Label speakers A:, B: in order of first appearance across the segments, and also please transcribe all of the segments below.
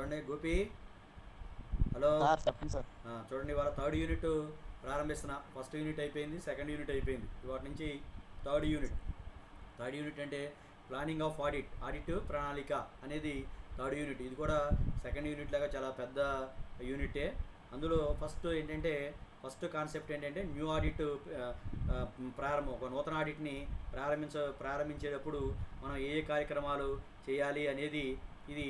A: చూడండి Gopi hello
B: sir చెప్పండి sir
A: ఆ, చూడండి ఇవాళ థర్డ్ యూనిట్ ప్రారంభిస్తున్నా ఫస్ట్ యూనిట్ అయిపోయింది సెకండ్ యూనిట్ అయిపోయింది ఇవాటి నుంచి థర్డ్ యూనిట్ థర్డ్ యూనిట్ అంటే ప్లానింగ్ ఆఫ్ ఆడిట్ ఆడిట్ ప్రణాళిక అనేది థర్డ్ యూనిట్ ఇది కూడా సెకండ్ యూనిట్ లాగా చాలా పెద్ద యూనిటే అందులో ఫస్ట్ ఏంటంటే ఫస్ట్ కాన్సెప్ట్ ఏంటంటే న్యూ ఆడిట్ ప్రారంభం ఒక నూతన ఆడిట్ని ప్రారంభించ ప్రారంభించేటప్పుడు మనం ఏ ఏ కార్యక్రమాలు చేయాలి అనేది ఇది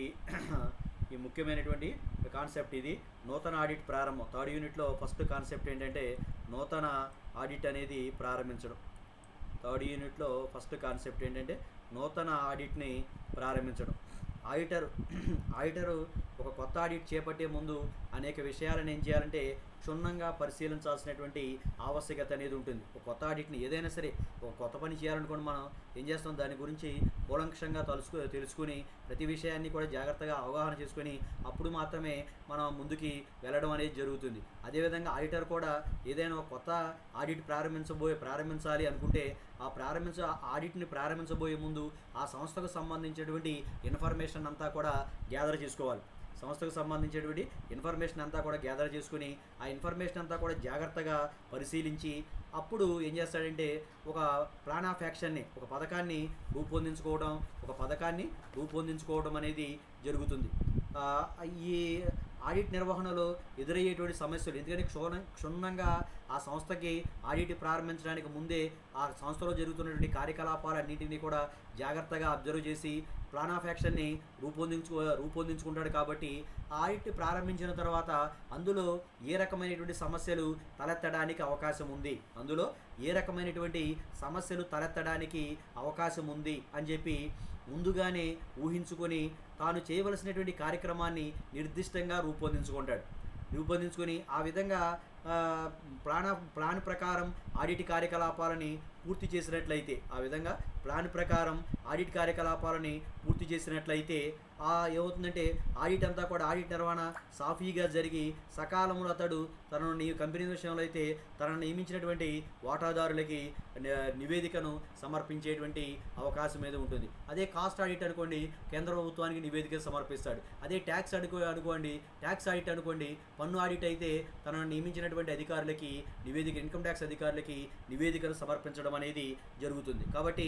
A: ఈ ముఖ్యమైనటువంటి కాన్సెప్ట్ ఇది నూతన ఆడిట్ ప్రారంభం థర్డ్ యూనిట్లో ఫస్ట్ కాన్సెప్ట్ ఏంటంటే నూతన ఆడిట్ అనేది ప్రారంభించడం థర్డ్ యూనిట్లో ఫస్ట్ కాన్సెప్ట్ ఏంటంటే నూతన ఆడిట్ని ప్రారంభించడం ఆడిటర్ ఆడిటరు ఒక కొత్త ఆడిట్ చేపట్టే ముందు అనేక విషయాలను ఏం చేయాలంటే క్షుణ్ణంగా పరిశీలించాల్సినటువంటి ఆవశ్యకత అనేది ఉంటుంది ఒక కొత్త ఆడిట్ని ఏదైనా సరే ఒక కొత్త పని చేయాలనుకోండి మనం ఏం చేస్తాం దాని గురించి కూలంకషంగా తెలుసుకు తెలుసుకుని ప్రతి విషయాన్ని కూడా జాగ్రత్తగా అవగాహన చేసుకొని అప్పుడు మాత్రమే మనం ముందుకి వెళ్ళడం అనేది జరుగుతుంది అదేవిధంగా ఆడిటర్ కూడా ఏదైనా ఒక కొత్త ఆడిట్ ప్రారంభించబోయే ప్రారంభించాలి అనుకుంటే ఆ ప్రారంభించ ఆ ఆడిట్ని ప్రారంభించబోయే ముందు ఆ సంస్థకు సంబంధించినటువంటి ఇన్ఫర్మేషన్ అంతా కూడా గ్యాదర్ చేసుకోవాలి సంస్థకు సంబంధించినటువంటి ఇన్ఫర్మేషన్ అంతా కూడా గ్యాదర్ చేసుకుని ఆ ఇన్ఫర్మేషన్ అంతా కూడా జాగ్రత్తగా పరిశీలించి అప్పుడు ఏం చేస్తాడంటే ఒక ప్లాన్ ఆఫ్ యాక్షన్ని ఒక పథకాన్ని రూపొందించుకోవడం ఒక పథకాన్ని రూపొందించుకోవడం అనేది జరుగుతుంది ఆ, ఈ ఆడిట్ నిర్వహణలో ఎదురయ్యేటువంటి సమస్యలు ఎందుకంటే క్షుణ్ణ క్షుణ్ణంగా ఆ సంస్థకి ఆడిట్ ప్రారంభించడానికి ముందే ఆ సంస్థలో జరుగుతున్నటువంటి కార్యకలాపాలన్నింటినీ కూడా జాగ్రత్తగా అబ్జర్వ్ చేసి ప్లాన్ ఆఫ్ యాక్షన్ని రూపొందించు రూపొందించుకుంటాడు కాబట్టి ఆ ఆడిట్ ప్రారంభించిన తర్వాత అందులో ఏ రకమైనటువంటి సమస్యలు తలెత్తడానికి అవకాశం ఉంది అందులో ఏ రకమైనటువంటి సమస్యలు తలెత్తడానికి అవకాశం ఉంది అని చెప్పి ముందుగానే ఊహించుకొని తాను చేయవలసినటువంటి కార్యక్రమాన్ని నిర్దిష్టంగా రూపొందించుకుంటాడు రూపొందించుకొని ఆ విధంగా ఆ, ప్లాన్ ప్లాన్ ప్రకారం ఆడిట్ కార్యకలాపాలని పూర్తి చేసినట్లయితే ఆ విధంగా ప్లాన్ ప్రకారం ఆడిట్ కార్యకలాపాలని పూర్తి చేసినట్లయితే ఆ ఏమవుతుందంటే ఆడిట్ అంతా కూడా ఆడిట్ నిర్వహణ సాఫీగా జరిగి సకాలంలో అతడు తనను నీ కంపెనీ విషయంలో అయితే తనను నియమించినటువంటి వాటాదారులకి ని- నివేదికను సమర్పించేటువంటి అవకాశం మీద ఉంటుంది అదే కాస్ట్ ఆడిట్ అనుకోండి కేంద్ర ప్రభుత్వానికి నివేదిక సమర్పిస్తాడు అదే ట్యాక్స్ అనుకో అనుకోండి ట్యాక్స్ ఆడిట్ అనుకోండి పన్ను ఆడిట్ అయితే తనను నియమించినటువంటి అధికారులకి నివేదిక ఇన్కమ్ ట్యాక్స్ అధికారులకి నివేదికను సమర్పించడం అనేది జరుగుతుంది కాబట్టి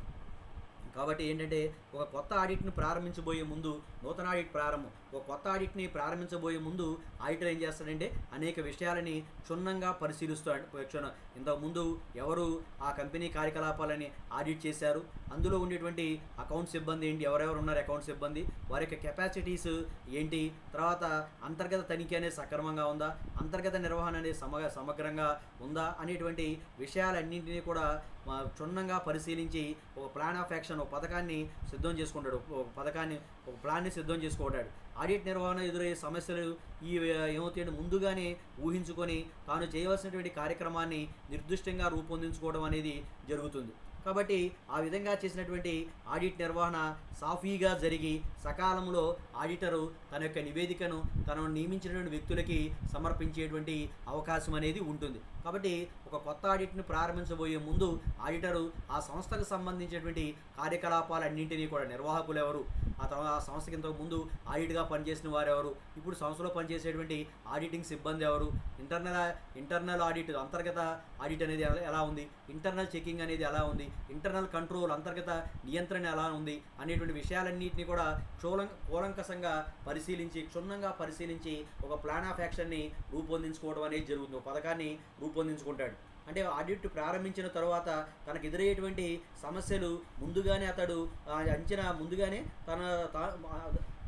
A: కాబట్టి ఏంటంటే ఒక కొత్త ఆడిట్ను ప్రారంభించబోయే ముందు నూతన ఆడిట్ ప్రారంభం ఒక కొత్త ఆడిట్ని ప్రారంభించబోయే ముందు ఆడిటర్ ఏం చేస్తాడంటే అనేక విషయాలని క్షుణ్ణంగా పరిశీలిస్తాడు క్షుణ ఇంతకుముందు ఎవరు ఆ కంపెనీ కార్యకలాపాలని ఆడిట్ చేశారు అందులో ఉండేటువంటి అకౌంట్ సిబ్బంది ఏంటి ఎవరెవరు ఉన్నారు అకౌంట్ సిబ్బంది వారి యొక్క కెపాసిటీస్ ఏంటి తర్వాత అంతర్గత తనిఖీ అనేది సక్రమంగా ఉందా అంతర్గత నిర్వహణ అనేది సమగ సమగ్రంగా ఉందా అనేటువంటి విషయాలన్నింటినీ కూడా ఆ, క్షుణ్ణంగా పరిశీలించి ఒక ప్లాన్ ఆఫ్ యాక్షన్ ఒక పథకాన్ని సిద్ధం చేసుకుంటాడు ఒక పథకాన్ని ఒక ప్లాన్ని సిద్ధం చేసుకుంటాడు ఆడిట్ నిర్వహణ ఎదురయ్యే సమస్యలు ఈ ఆ, ఏమవుతాయంటే ముందుగానే ఊహించుకొని తాను చేయవలసినటువంటి కార్యక్రమాన్ని నిర్దిష్టంగా రూపొందించుకోవడం అనేది జరుగుతుంది కాబట్టి ఆ విధంగా చేసినటువంటి ఆడిట్ నిర్వహణ సాఫీగా జరిగి సకాలంలో ఆడిటరు తన యొక్క నివేదికను తనను నియమించినటువంటి వ్యక్తులకి సమర్పించేటువంటి అవకాశం అనేది ఉంటుంది కాబట్టి ఒక కొత్త ఆడిట్ను ప్రారంభించబోయే ముందు ఆడిటరు ఆ సంస్థకు సంబంధించినటువంటి కార్యకలాపాలన్నింటినీ కూడా నిర్వాహకులు ఎవరు ఆ తర్వాత ఆ సంస్థకి ఇంతకు ముందు ఆడిట్గా పనిచేసిన వారు ఎవరు ఇప్పుడు సంస్థలో పనిచేసేటువంటి ఆడిటింగ్ సిబ్బంది ఎవరు ఇంటర్నల్ ఇంటర్నల్ ఆడిట్ అంతర్గత ఆడిట్ అనేది ఎలా- ఎలా ఉంది ఇంటర్నల్ చెకింగ్ అనేది ఎలా ఉంది ఇంటర్నల్ కంట్రోల్ అంతర్గత నియంత్రణ ఎలా ఉంది అనేటువంటి విషయాలన్నింటినీ కూడా క్షోలం కూలంకసంగా పరిశీలించి క్షుణ్ణంగా పరిశీలించి ఒక ప్లాన్ ఆఫ్ యాక్షన్ని రూపొందించుకోవడం అనేది జరుగుతుంది ఒక పథకాన్ని రూపొందించుకుంటాడు అంటే ఆడిట్ ప్రారంభించిన తర్వాత తనకు ఎదురయ్యేటువంటి సమస్యలు ముందుగానే అతడు ఆ, అంచనా ముందుగానే తన తా- ఆ,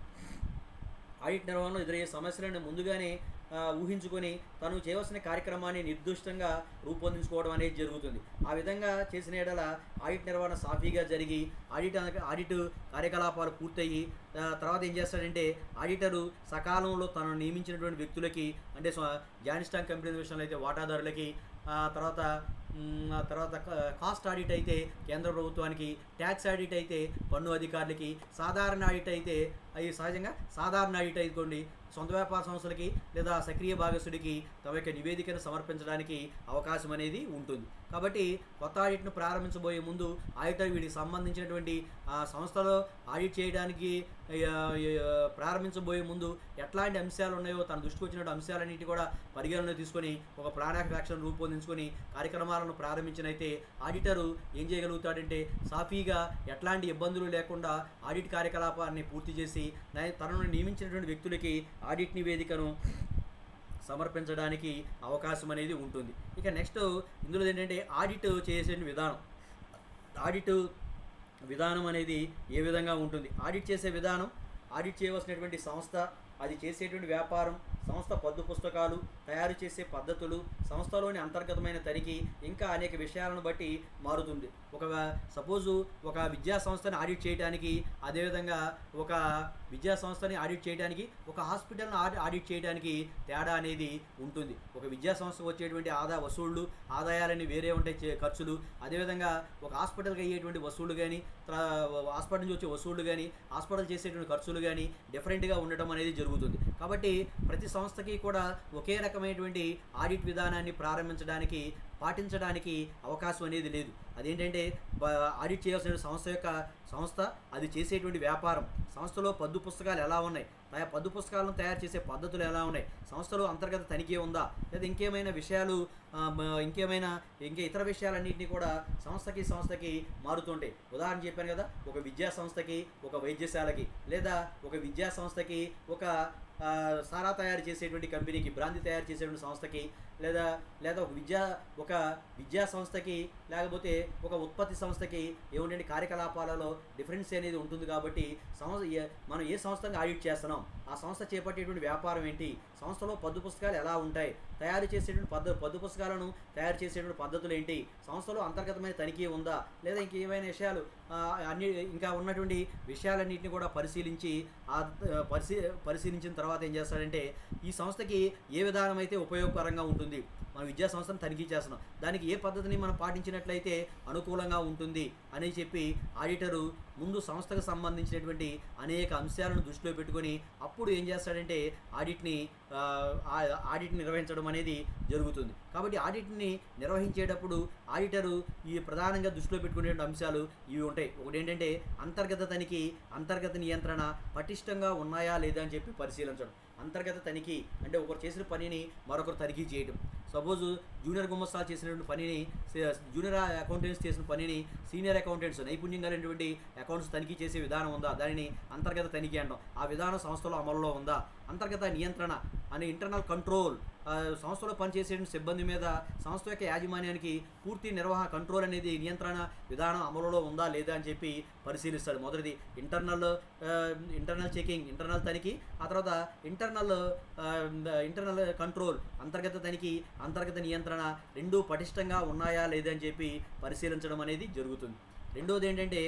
A: ఆడిట్ నిర్వహణలో ఎదురయ్యే సమస్యలను ముందుగానే ఆ, ఊహించుకొని తను చేయవలసిన కార్యక్రమాన్ని నిర్దిష్టంగా రూపొందించుకోవడం అనేది జరుగుతుంది ఆ విధంగా చేసిన ఎడల ఆడిట్ నిర్వహణ సాఫీగా జరిగి ఆడిట్ అన- ఆడిట్ కార్యకలాపాలు పూర్తయ్యి ఆ, తర్వాత ఏం చేస్తాడంటే ఆడిటరు సకాలంలో తను నియమించినటువంటి వ్యక్తులకి అంటే స్వ- జాయిన్ కంపెనీ విషయంలో అయితే వాటాదారులకి ఆ తర్వాత మ్, ఆ తర్వాత క- కాస్ట్ ఆడిట్ అయితే కేంద్ర ప్రభుత్వానికి ట్యాక్స్ ఆడిట్ అయితే పన్ను అధికారులకి సాధారణ ఆడిట్ అయితే అవి సహజంగా సాధారణ ఆడిట్ అయికోండి సొంత వ్యాపార సంస్థలకి లేదా సక్రియ భాగస్సుడికి తమ యొక్క నివేదికను సమర్పించడానికి అవకాశం అనేది ఉంటుంది కాబట్టి కొత్త ఆడిట్ను ప్రారంభించబోయే ముందు ఆడిటర్ వీటికి సంబంధించినటువంటి ఆ సంస్థలో ఆడిట్ చేయడానికి ఆ, ఆ, ప్రారంభించబోయే ముందు ఎట్లాంటి అంశాలు ఉన్నాయో తన దృష్టికి వచ్చినటువంటి అంశాలన్నింటి కూడా పరిగణలో తీసుకొని ఒక ప్లాన్ ఆఫ్ యాక్షన్ రూపొందించుకొని కార్యక్రమాలను ప్రారంభించినైతే ఆడిటరు ఏం చేయగలుగుతాడంటే సాఫీగా ఎట్లాంటి ఇబ్బందులు లేకుండా ఆడిట్ కార్యకలాపాన్ని పూర్తి చేసి నే- తనను నియమించినటువంటి వ్యక్తులకి ఆడిట్ నివేదికను సమర్పించడానికి అవకాశం అనేది ఉంటుంది ఇక నెక్స్ట్ ఇందులో ఏంటంటే ఆడిట్ చేసే విధానం ఆడిట్ విధానం అనేది ఏ విధంగా ఉంటుంది ఆడిట్ చేసే విధానం ఆడిట్ చేయవలసినటువంటి సంస్థ అది చేసేటువంటి వ్యాపారం సంస్థ పద్దు పుస్తకాలు తయారు చేసే పద్ధతులు సంస్థలోని అంతర్గతమైన తనిఖీ ఇంకా అనేక విషయాలను బట్టి మారుతుంది ఒక సపోజు ఒక విద్యా సంస్థని ఆడిట్ చేయడానికి అదేవిధంగా ఒక విద్యా సంస్థని ఆడిట్ చేయడానికి ఒక హాస్పిటల్ని ఆడి ఆడిట్ చేయడానికి తేడా అనేది ఉంటుంది ఒక విద్యా సంస్థకు వచ్చేటువంటి ఆదా వసూళ్ళు ఆదాయాలని వేరే ఉంటాయి చే- ఖర్చులు అదేవిధంగా ఒక హాస్పిటల్కి అయ్యేటువంటి వసూళ్ళు కానీ హాస్పిటల్ నుంచి వచ్చే వసూళ్ళు కానీ హాస్పిటల్ చేసేటువంటి ఖర్చులు కానీ డిఫరెంట్గా ఉండటం అనేది జరుగుతుంది కాబట్టి ప్రతి సంస్థకి కూడా ఒకే రకమైనటువంటి ఆడిట్ విధానాన్ని ప్రారంభించడానికి పాటించడానికి అవకాశం అనేది లేదు అదేంటంటే బ- ఆడిట్ చేయాల్సిన సంస్థ యొక్క సంస్థ అది చేసేటువంటి వ్యాపారం సంస్థలో పద్దు పుస్తకాలు ఎలా ఉన్నాయి ఆయా పద్దు పుస్తకాలను తయారు చేసే పద్ధతులు ఎలా ఉన్నాయి సంస్థలో అంతర్గత తనిఖీ ఉందా లేదా ఇంకేమైనా విషయాలు ఆ, మ- ఇంకేమైనా ఇంకా ఇతర విషయాలన్నింటినీ కూడా సంస్థకి సంస్థకి మారుతుంటాయి ఉదాహరణ చెప్పాను కదా ఒక విద్యా సంస్థకి ఒక వైద్యశాలకి లేదా ఒక విద్యా సంస్థకి ఒక ఆ, సారా తయారు చేసేటువంటి కంపెనీకి బ్రాంతి తయారు చేసేటువంటి సంస్థకి లేదా లేదా ఒక విద్యా ఒక విద్యా సంస్థకి లేకపోతే ఒక ఉత్పత్తి సంస్థకి ఏమిటంటే కార్యకలాపాలలో డిఫరెన్స్ అనేది ఉంటుంది కాబట్టి సంస్థ ఏ- మనం ఏ సంస్థని ఆడిట్ చేస్తున్నాం ఆ సంస్థ చేపట్టేటువంటి వ్యాపారం ఏంటి సంస్థలో పద్దు పుస్తకాలు ఎలా ఉంటాయి తయారు చేసేటువంటి పద్ధ పద్దు పుస్తకాలను తయారు చేసేటువంటి పద్ధతులు ఏంటి సంస్థలో అంతర్గతమైన తనిఖీ ఉందా లేదా ఇంకేమైనా విషయాలు ఆ, అన్ని ఇంకా ఉన్నటువంటి విషయాలన్నింటినీ కూడా పరిశీలించి ఆ ఆ, పరిశీ పరిశీలించిన తర్వాత ఏం చేస్తాడంటే ఈ సంస్థకి ఏ విధానం అయితే ఉపయోగకరంగా ఉంటుంది మన విద్యా సంస్థను తనిఖీ చేస్తున్నాం దానికి ఏ పద్ధతిని మనం పాటించినట్లయితే అనుకూలంగా ఉంటుంది అని చెప్పి ఆడిటరు ముందు సంస్థకు సంబంధించినటువంటి అనేక అంశాలను దృష్టిలో పెట్టుకొని అప్పుడు ఏం చేస్తాడంటే ఆడిట్ని ఆ, ఆ- ఆడిట్ నిర్వహించడం అనేది జరుగుతుంది కాబట్టి ఆడిట్ని నిర్వహించేటప్పుడు ఆడిటరు ఈ ప్రధానంగా దృష్టిలో పెట్టుకునే అంశాలు ఇవి ఉంటాయి ఒకటి ఏంటంటే అంతర్గత తనిఖీ అంతర్గత నియంత్రణ పటిష్టంగా ఉన్నాయా లేదా అని చెప్పి పరిశీలించడం అంతర్గత తనిఖీ అంటే ఒకరు చేసిన పనిని మరొకరు తనిఖీ చేయడం సపోజ్ జూనియర్ గుమ్మస్తాలు చేసినటువంటి పనిని సే- జూనియర్ అకౌంటెంట్స్ చేసిన పనిని సీనియర్ అకౌంటెంట్స్ నైపుణ్యం కలిగినటువంటి అకౌంట్స్ తనిఖీ చేసే విధానం ఉందా దానిని అంతర్గత తనిఖీ అంటాం ఆ విధానం సంస్థలో అమలులో ఉందా అంతర్గత నియంత్రణ అనే ఇంటర్నల్ కంట్రోల్ ఆ, సంస్థలో పనిచేసే సిబ్బంది మీద సంస్థ యొక్క యాజమాన్యానికి పూర్తి నిర్వహణ కంట్రోల్ అనేది నియంత్రణ విధానం అమలులో ఉందా లేదా అని చెప్పి పరిశీలిస్తాడు మొదటిది ఇంటర్నల్ ఇంటర్నల్ చెకింగ్ ఇంటర్నల్ తనిఖీ ఆ తర్వాత ఇంటర్నల్ ఇంటర్నల్ కంట్రోల్ అంతర్గత తనిఖీ అంతర్గత నియంత్రణ రెండూ పటిష్టంగా ఉన్నాయా లేదా అని చెప్పి పరిశీలించడం అనేది జరుగుతుంది రెండోది ఏంటంటే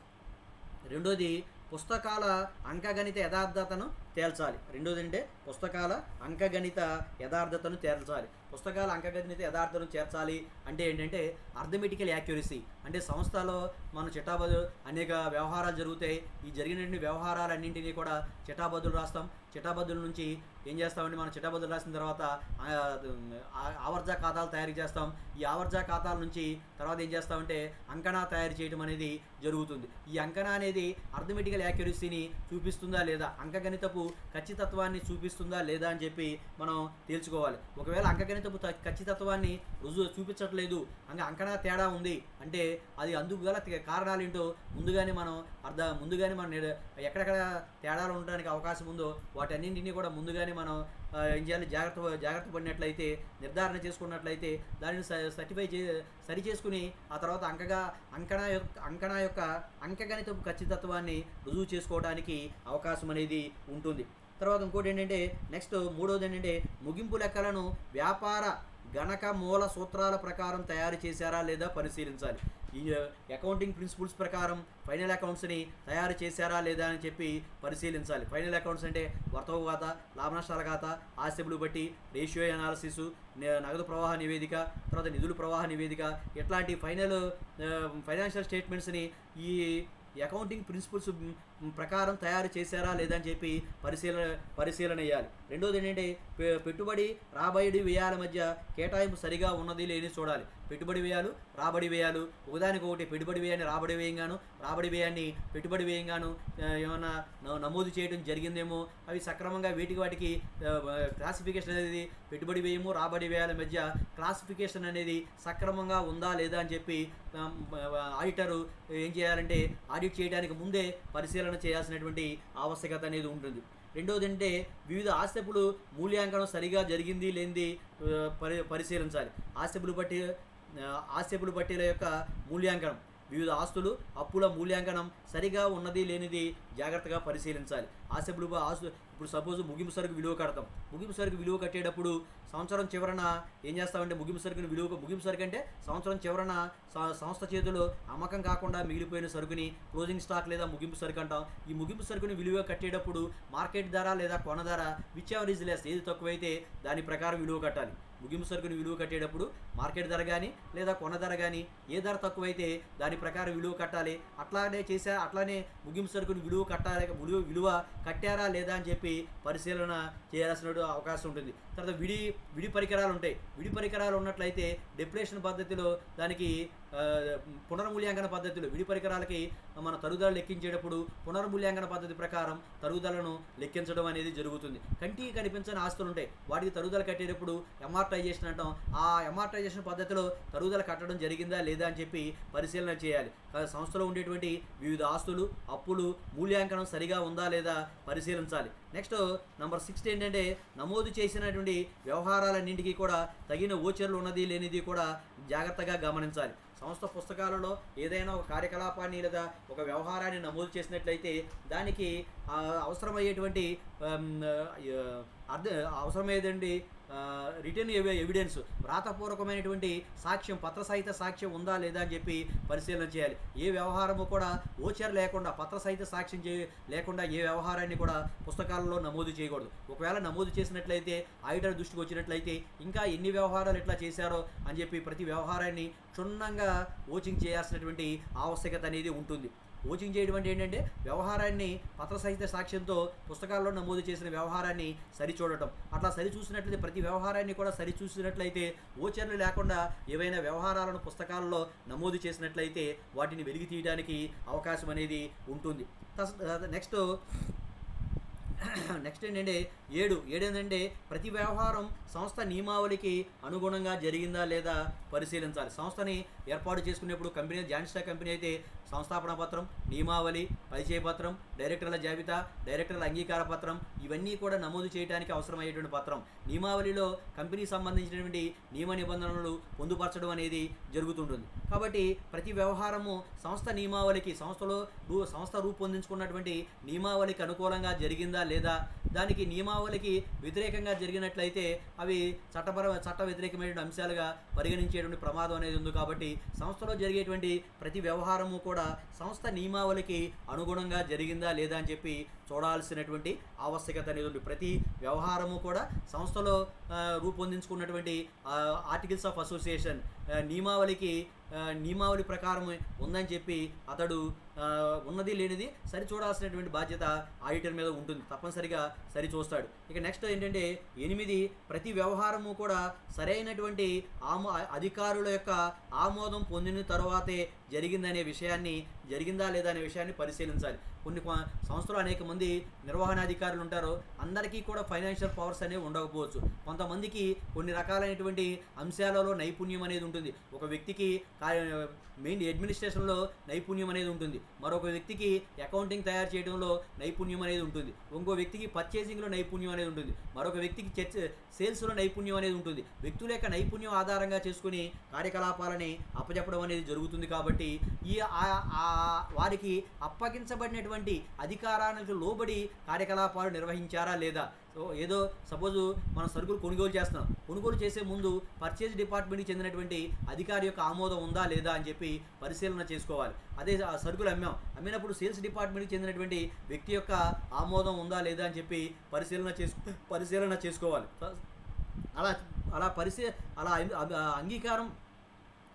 A: రెండోది పుస్తకాల అంకగణిత యథార్థతను తేల్చాలి రెండోది అంటే పుస్తకాల అంకగణిత యథార్థతను తేల్చాలి పుస్తకాల అంకగణిత యథార్థతను చేర్చాలి అంటే ఏంటంటే అర్థమెటికల్ యాక్యురసీ అంటే సంస్థలో మన చిట్టాబదు అనేక వ్యవహారాలు జరుగుతాయి ఈ జరిగినటువంటి వ్యవహారాలన్నింటినీ కూడా చిట్టాబద్దులు రాస్తాం చిట్టాబద్దుల నుంచి ఏం చేస్తామంటే మనం చిట్టాబద్దులు రాసిన తర్వాత ఆ, ఆ- ఆవర్జా ఖాతాలు తయారు చేస్తాం ఈ ఆవర్జా ఖాతాల నుంచి తర్వాత ఏం చేస్తామంటే అంకణా తయారు చేయడం అనేది జరుగుతుంది ఈ అంకణా అనేది అర్థమెటికల్ యాక్యురసీని చూపిస్తుందా లేదా అంకగణితపు ఖచ్చితత్వాన్ని చూపిస్తుందా లేదా అని చెప్పి మనం తేల్చుకోవాలి ఒకవేళ అంకగణితపు త- ఖచ్చితత్వాన్ని రుజువు చూపించట్లేదు ఇంకా అంకణా తేడా ఉంది అంటే అది అందుకు గల తే- కారణాలు ఏంటో ముందుగానే మనం అర్థ ముందుగానే మనం నిర్- ఎక్కడెక్కడ తేడాలు ఉండడానికి అవకాశం ఉందో వాటన్నింటినీ కూడా ముందుగానే మనం ఆ, ఏం చేయాలి జాగ్రత్త జాగ్రత్త పడినట్లయితే నిర్ధారణ చేసుకున్నట్లయితే దానిని స- సర్టిఫై చే సరి చేసుకుని ఆ తర్వాత అంకగా అంకణా యొక్క అంకణా యొక్క అంకగణితపు ఖచ్చితత్వాన్ని రుజువు చేసుకోవడానికి అవకాశం అనేది ఉంటుంది తర్వాత ఇంకోటి ఏంటంటే నెక్స్ట్ మూడవది ఏంటంటే ముగింపు లెక్కలను వ్యాపార గణక మూల సూత్రాల ప్రకారం తయారు చేశారా లేదా పరిశీలించాలి ఈ అకౌంటింగ్ ప్రిన్సిపల్స్ ప్రకారం ఫైనల్ అకౌంట్స్ని తయారు చేశారా లేదా అని చెప్పి పరిశీలించాలి ఫైనల్ అకౌంట్స్ అంటే వర్తక ఖాతా లాభ నష్టాల ఖాతా ఆస్తులు బట్టి రేషియో అనాలసిస్ నగదు ప్రవాహ నివేదిక తర్వాత నిధుల ప్రవాహ నివేదిక ఇట్లాంటి ఫైనల్ ఫైనాన్షియల్ స్టేట్మెంట్స్ని ఈ అకౌంటింగ్ ప్రిన్సిపల్స్ ప్రకారం తయారు చేశారా లేదా అని చెప్పి పరిశీలన పరిశీలన చేయాలి రెండోది ఏంటంటే పె- పెట్టుబడి రాబడి వ్యయాల మధ్య కేటాయింపు సరిగా ఉన్నది లేని చూడాలి పెట్టుబడి వ్యయాలు రాబడి వ్యయాలు ఒకదానికి ఒకటి పెట్టుబడి వ్యయాన్ని రాబడి వ్యయంగాను రాబడి వ్యయాన్ని పెట్టుబడి వ్యయంగాను ఆ, ఏమన్నా న- నమోదు చేయడం జరిగిందేమో అవి సక్రమంగా వీటికి వాటికి క్లాసిఫికేషన్ అనేది పెట్టుబడి వ్యయము రాబడి వ్యయాల మధ్య క్లాసిఫికేషన్ అనేది సక్రమంగా ఉందా లేదా అని చెప్పి ఆడిటరు ఏం చేయాలంటే ఆడిట్ చేయడానికి ముందే పరిశీలన చేయాల్సినటువంటి ఆవశ్యకత అనేది ఉంటుంది రెండోది అంటే వివిధ ఆస్తిపులు మూల్యాంకనం సరిగా జరిగింది లేనిది ఆ, పరి పరిశీలించాలి ఆస్తిపులు బట్టి ఆ, ఆస్తిపులు పట్టీల యొక్క మూల్యాంకనం వివిధ ఆస్తులు అప్పుల మూల్యాంకనం సరిగా ఉన్నది లేనిది జాగ్రత్తగా పరిశీలించాలి ఆస్తిపులు ఆస్తు ఇప్పుడు సపోజ్ ముగింపు సరుకు విలువ కడతాం ముగింపు సరుకు విలువ కట్టేటప్పుడు సంవత్సరం చివరన ఏం చేస్తామంటే ముగింపు సరుకుని విలువ ముగింపు సరుకు అంటే సంవత్సరం చివరన స- సంస్థ చేతిలో అమ్మకం కాకుండా మిగిలిపోయిన సరుకుని క్లోజింగ్ స్టాక్ లేదా ముగింపు సరుకు అంటాం ఈ ముగింపు సరుకుని విలువ కట్టేటప్పుడు మార్కెట్ ధర లేదా కొన ధర విచ్ ఎవర్ ఈజ్ లెస్ ఏది తక్కువైతే దాని ప్రకారం విలువ కట్టాలి ముగింపు సరుకుని విలువ కట్టేటప్పుడు మార్కెట్ ధర కానీ లేదా కొన ధర కానీ ఏ ధర తక్కువైతే దాని ప్రకారం విలువ కట్టాలి అట్లానే చేసా అట్లానే ముగింపు సరుకుని విలువ కట్టాలి విలువ విలువ కట్టారా లేదా అని చెప్పి పరిశీలన చేయాల్సిన అవకాశం ఉంటుంది తర్వాత విడి విడి పరికరాలు ఉంటాయి విడి పరికరాలు ఉన్నట్లయితే డెప్యులేషన్ పద్ధతిలో దానికి ఆ, పునర్మూల్యాంకన పద్ధతిలో విడి పరికరాలకి మన తరుగుదల లెక్కించేటప్పుడు పునర్మూల్యాంకన పద్ధతి ప్రకారం తరుగుదలను లెక్కించడం అనేది జరుగుతుంది కంటికి కనిపించని ఆస్తులు ఉంటాయి వాటికి తరుగుదల కట్టేటప్పుడు అమార్టైజేషన్ అంటాం ఆ అమార్టైజేషన్ పద్ధతిలో తరుగుదల కట్టడం జరిగిందా లేదా అని చెప్పి పరిశీలన చేయాలి ఆ సంస్థలో ఉండేటువంటి వివిధ ఆస్తులు అప్పులు మూల్యాంకనం సరిగా ఉందా లేదా పరిశీలించాలి నెక్స్ట్ నంబర్ సిక్స్ ఏంటంటే నమోదు చేసినటువంటి వ్యవహారాలన్నింటికీ కూడా తగిన ఓచర్లు ఉన్నది లేనిది కూడా జాగ్రత్తగా గమనించాలి సంస్థ పుస్తకాలలో ఏదైనా ఒక కార్యకలాపాన్ని లేదా ఒక వ్యవహారాన్ని నమోదు చేసినట్లయితే దానికి ఆ, అవసరమయ్యేటువంటి ఆమ్, ఆ, అర్థ అవసరమయ్యేదండి రిటర్న్ ఎవిడెన్స్ వ్రాతపూర్వకమైనటువంటి సాక్ష్యం పత్రసహిత సాక్ష్యం ఉందా లేదా అని చెప్పి పరిశీలన చేయాలి ఏ వ్యవహారము కూడా ఓచర్ లేకుండా పత్రసహిత సాక్ష్యం చే లేకుండా ఏ వ్యవహారాన్ని కూడా పుస్తకాలలో నమోదు చేయకూడదు ఒకవేళ నమోదు చేసినట్లయితే ఆడిటర్ దృష్టికి వచ్చినట్లయితే ఇంకా ఎన్ని వ్యవహారాలు ఎట్లా చేశారో అని చెప్పి ప్రతి వ్యవహారాన్ని క్షుణ్ణంగా ఓచింగ్ చేయాల్సినటువంటి ఆవశ్యకత అనేది ఉంటుంది ఓచింగ్ చేయడం అంటే ఏంటంటే వ్యవహారాన్ని పత్రసహిత సాక్ష్యంతో పుస్తకాల్లో నమోదు చేసిన వ్యవహారాన్ని సరిచూడటం అట్లా సరిచూసినట్లయితే ప్రతి వ్యవహారాన్ని కూడా సరిచూసినట్లయితే ఓచర్లు లేకుండా ఏవైనా వ్యవహారాలను పుస్తకాల్లో నమోదు చేసినట్లయితే వాటిని వెలికి తీయడానికి అవకాశం అనేది ఉంటుంది నెక్స్ట్ నెక్స్ట్ ఏంటంటే ఏడు ఏడేంటంటే ప్రతి వ్యవహారం సంస్థ నియమావళికి అనుగుణంగా జరిగిందా లేదా పరిశీలించాలి సంస్థని ఏర్పాటు చేసుకునేప్పుడు కంపెనీ జాయింట్ స్టాక్ కంపెనీ అయితే సంస్థాపన పత్రం నియమావళి పరిచయ పత్రం డైరెక్టర్ల జాబితా డైరెక్టర్ల అంగీకార పత్రం ఇవన్నీ కూడా నమోదు చేయడానికి అవసరమయ్యేటువంటి పత్రం నియమావళిలో కంపెనీకి సంబంధించినటువంటి నియమ నిబంధనలు పొందుపరచడం అనేది జరుగుతుంటుంది కాబట్టి ప్రతి వ్యవహారము సంస్థ నియమావళికి సంస్థలో రూ- సంస్థ రూపొందించుకున్నటువంటి నియమావళికి అనుకూలంగా జరిగిందా లేదా దానికి నియమావళికి వ్యతిరేకంగా జరిగినట్లయితే అవి చట్టపర చట్ట వ్యతిరేకమైన అంశాలుగా పరిగణించేటువంటి ప్రమాదం అనేది ఉంది కాబట్టి సంస్థలో జరిగేటువంటి ప్రతి వ్యవహారము కూడా సంస్థ నియమావళికి అనుగుణంగా జరిగిందా లేదా అని చెప్పి చూడాల్సినటువంటి ఆవశ్యకత అనేది ఉంది ప్రతి వ్యవహారము కూడా సంస్థలో ఆ, రూపొందించుకున్నటువంటి ఆర్టికల్స్ ఆఫ్ అసోసియేషన్ ఆ, నియమావళికి ఆ, నియమావళి ప్రకారం ఉందని చెప్పి అతడు ఆ, ఉన్నది లేనిది సరి చూడాల్సినటువంటి బాధ్యత ఆడిటర్ మీద ఉంటుంది తప్పనిసరిగా సరి చూస్తాడు ఇక నెక్స్ట్ ఏంటంటే ఎనిమిది ప్రతి వ్యవహారము కూడా సరైనటువంటి ఆమో అధికారుల యొక్క ఆమోదం పొందిన తర్వాతే జరిగిందనే విషయాన్ని జరిగిందా లేదా అనే విషయాన్ని పరిశీలించాలి కొన్ని కొ- సంస్థలు అనేక మంది నిర్వహణాధికారులు ఉంటారు అందరికీ కూడా ఫైనాన్షియల్ పవర్స్ అనేవి ఉండకపోవచ్చు కొంతమందికి కొన్ని రకాలైనటువంటి అంశాలలో నైపుణ్యం అనేది ఉంటుంది ఒక వ్యక్తికి మెయిన్ అడ్మినిస్ట్రేషన్లో నైపుణ్యం అనేది ఉంటుంది మరొక వ్యక్తికి అకౌంటింగ్ తయారు చేయడంలో నైపుణ్యం అనేది ఉంటుంది ఇంకో వ్యక్తికి పర్చేసింగ్లో నైపుణ్యం అనేది ఉంటుంది మరొక వ్యక్తికి చర్చ సేల్స్లో నైపుణ్యం అనేది ఉంటుంది వ్యక్తుల యొక్క నైపుణ్యం ఆధారంగా చేసుకుని కార్యకలాపాలని అప్పచెప్పడం అనేది జరుగుతుంది కాబట్టి ఈ ఆ- ఆ వారికి అప్పగించబడినటువంటి అధికారానికి లోబడి కార్యకలాపాలు నిర్వహించారా లేదా సో ఏదో సపోజు మనం సరుకులు కొనుగోలు చేస్తున్నాం కొనుగోలు చేసే ముందు పర్చేజ్ డిపార్ట్మెంట్కి చెందినటువంటి అధికారి యొక్క ఆమోదం ఉందా లేదా అని చెప్పి పరిశీలన చేసుకోవాలి అదే ఆ సరుకులు అమ్మాం అమ్మినప్పుడు సేల్స్ డిపార్ట్మెంట్కి చెందినటువంటి వ్యక్తి యొక్క ఆమోదం ఉందా లేదా అని చెప్పి పరిశీలన చేసు పరిశీలన చేసుకోవాలి అలా అలా పరిశీ అలా అంగీ- అంగీకారం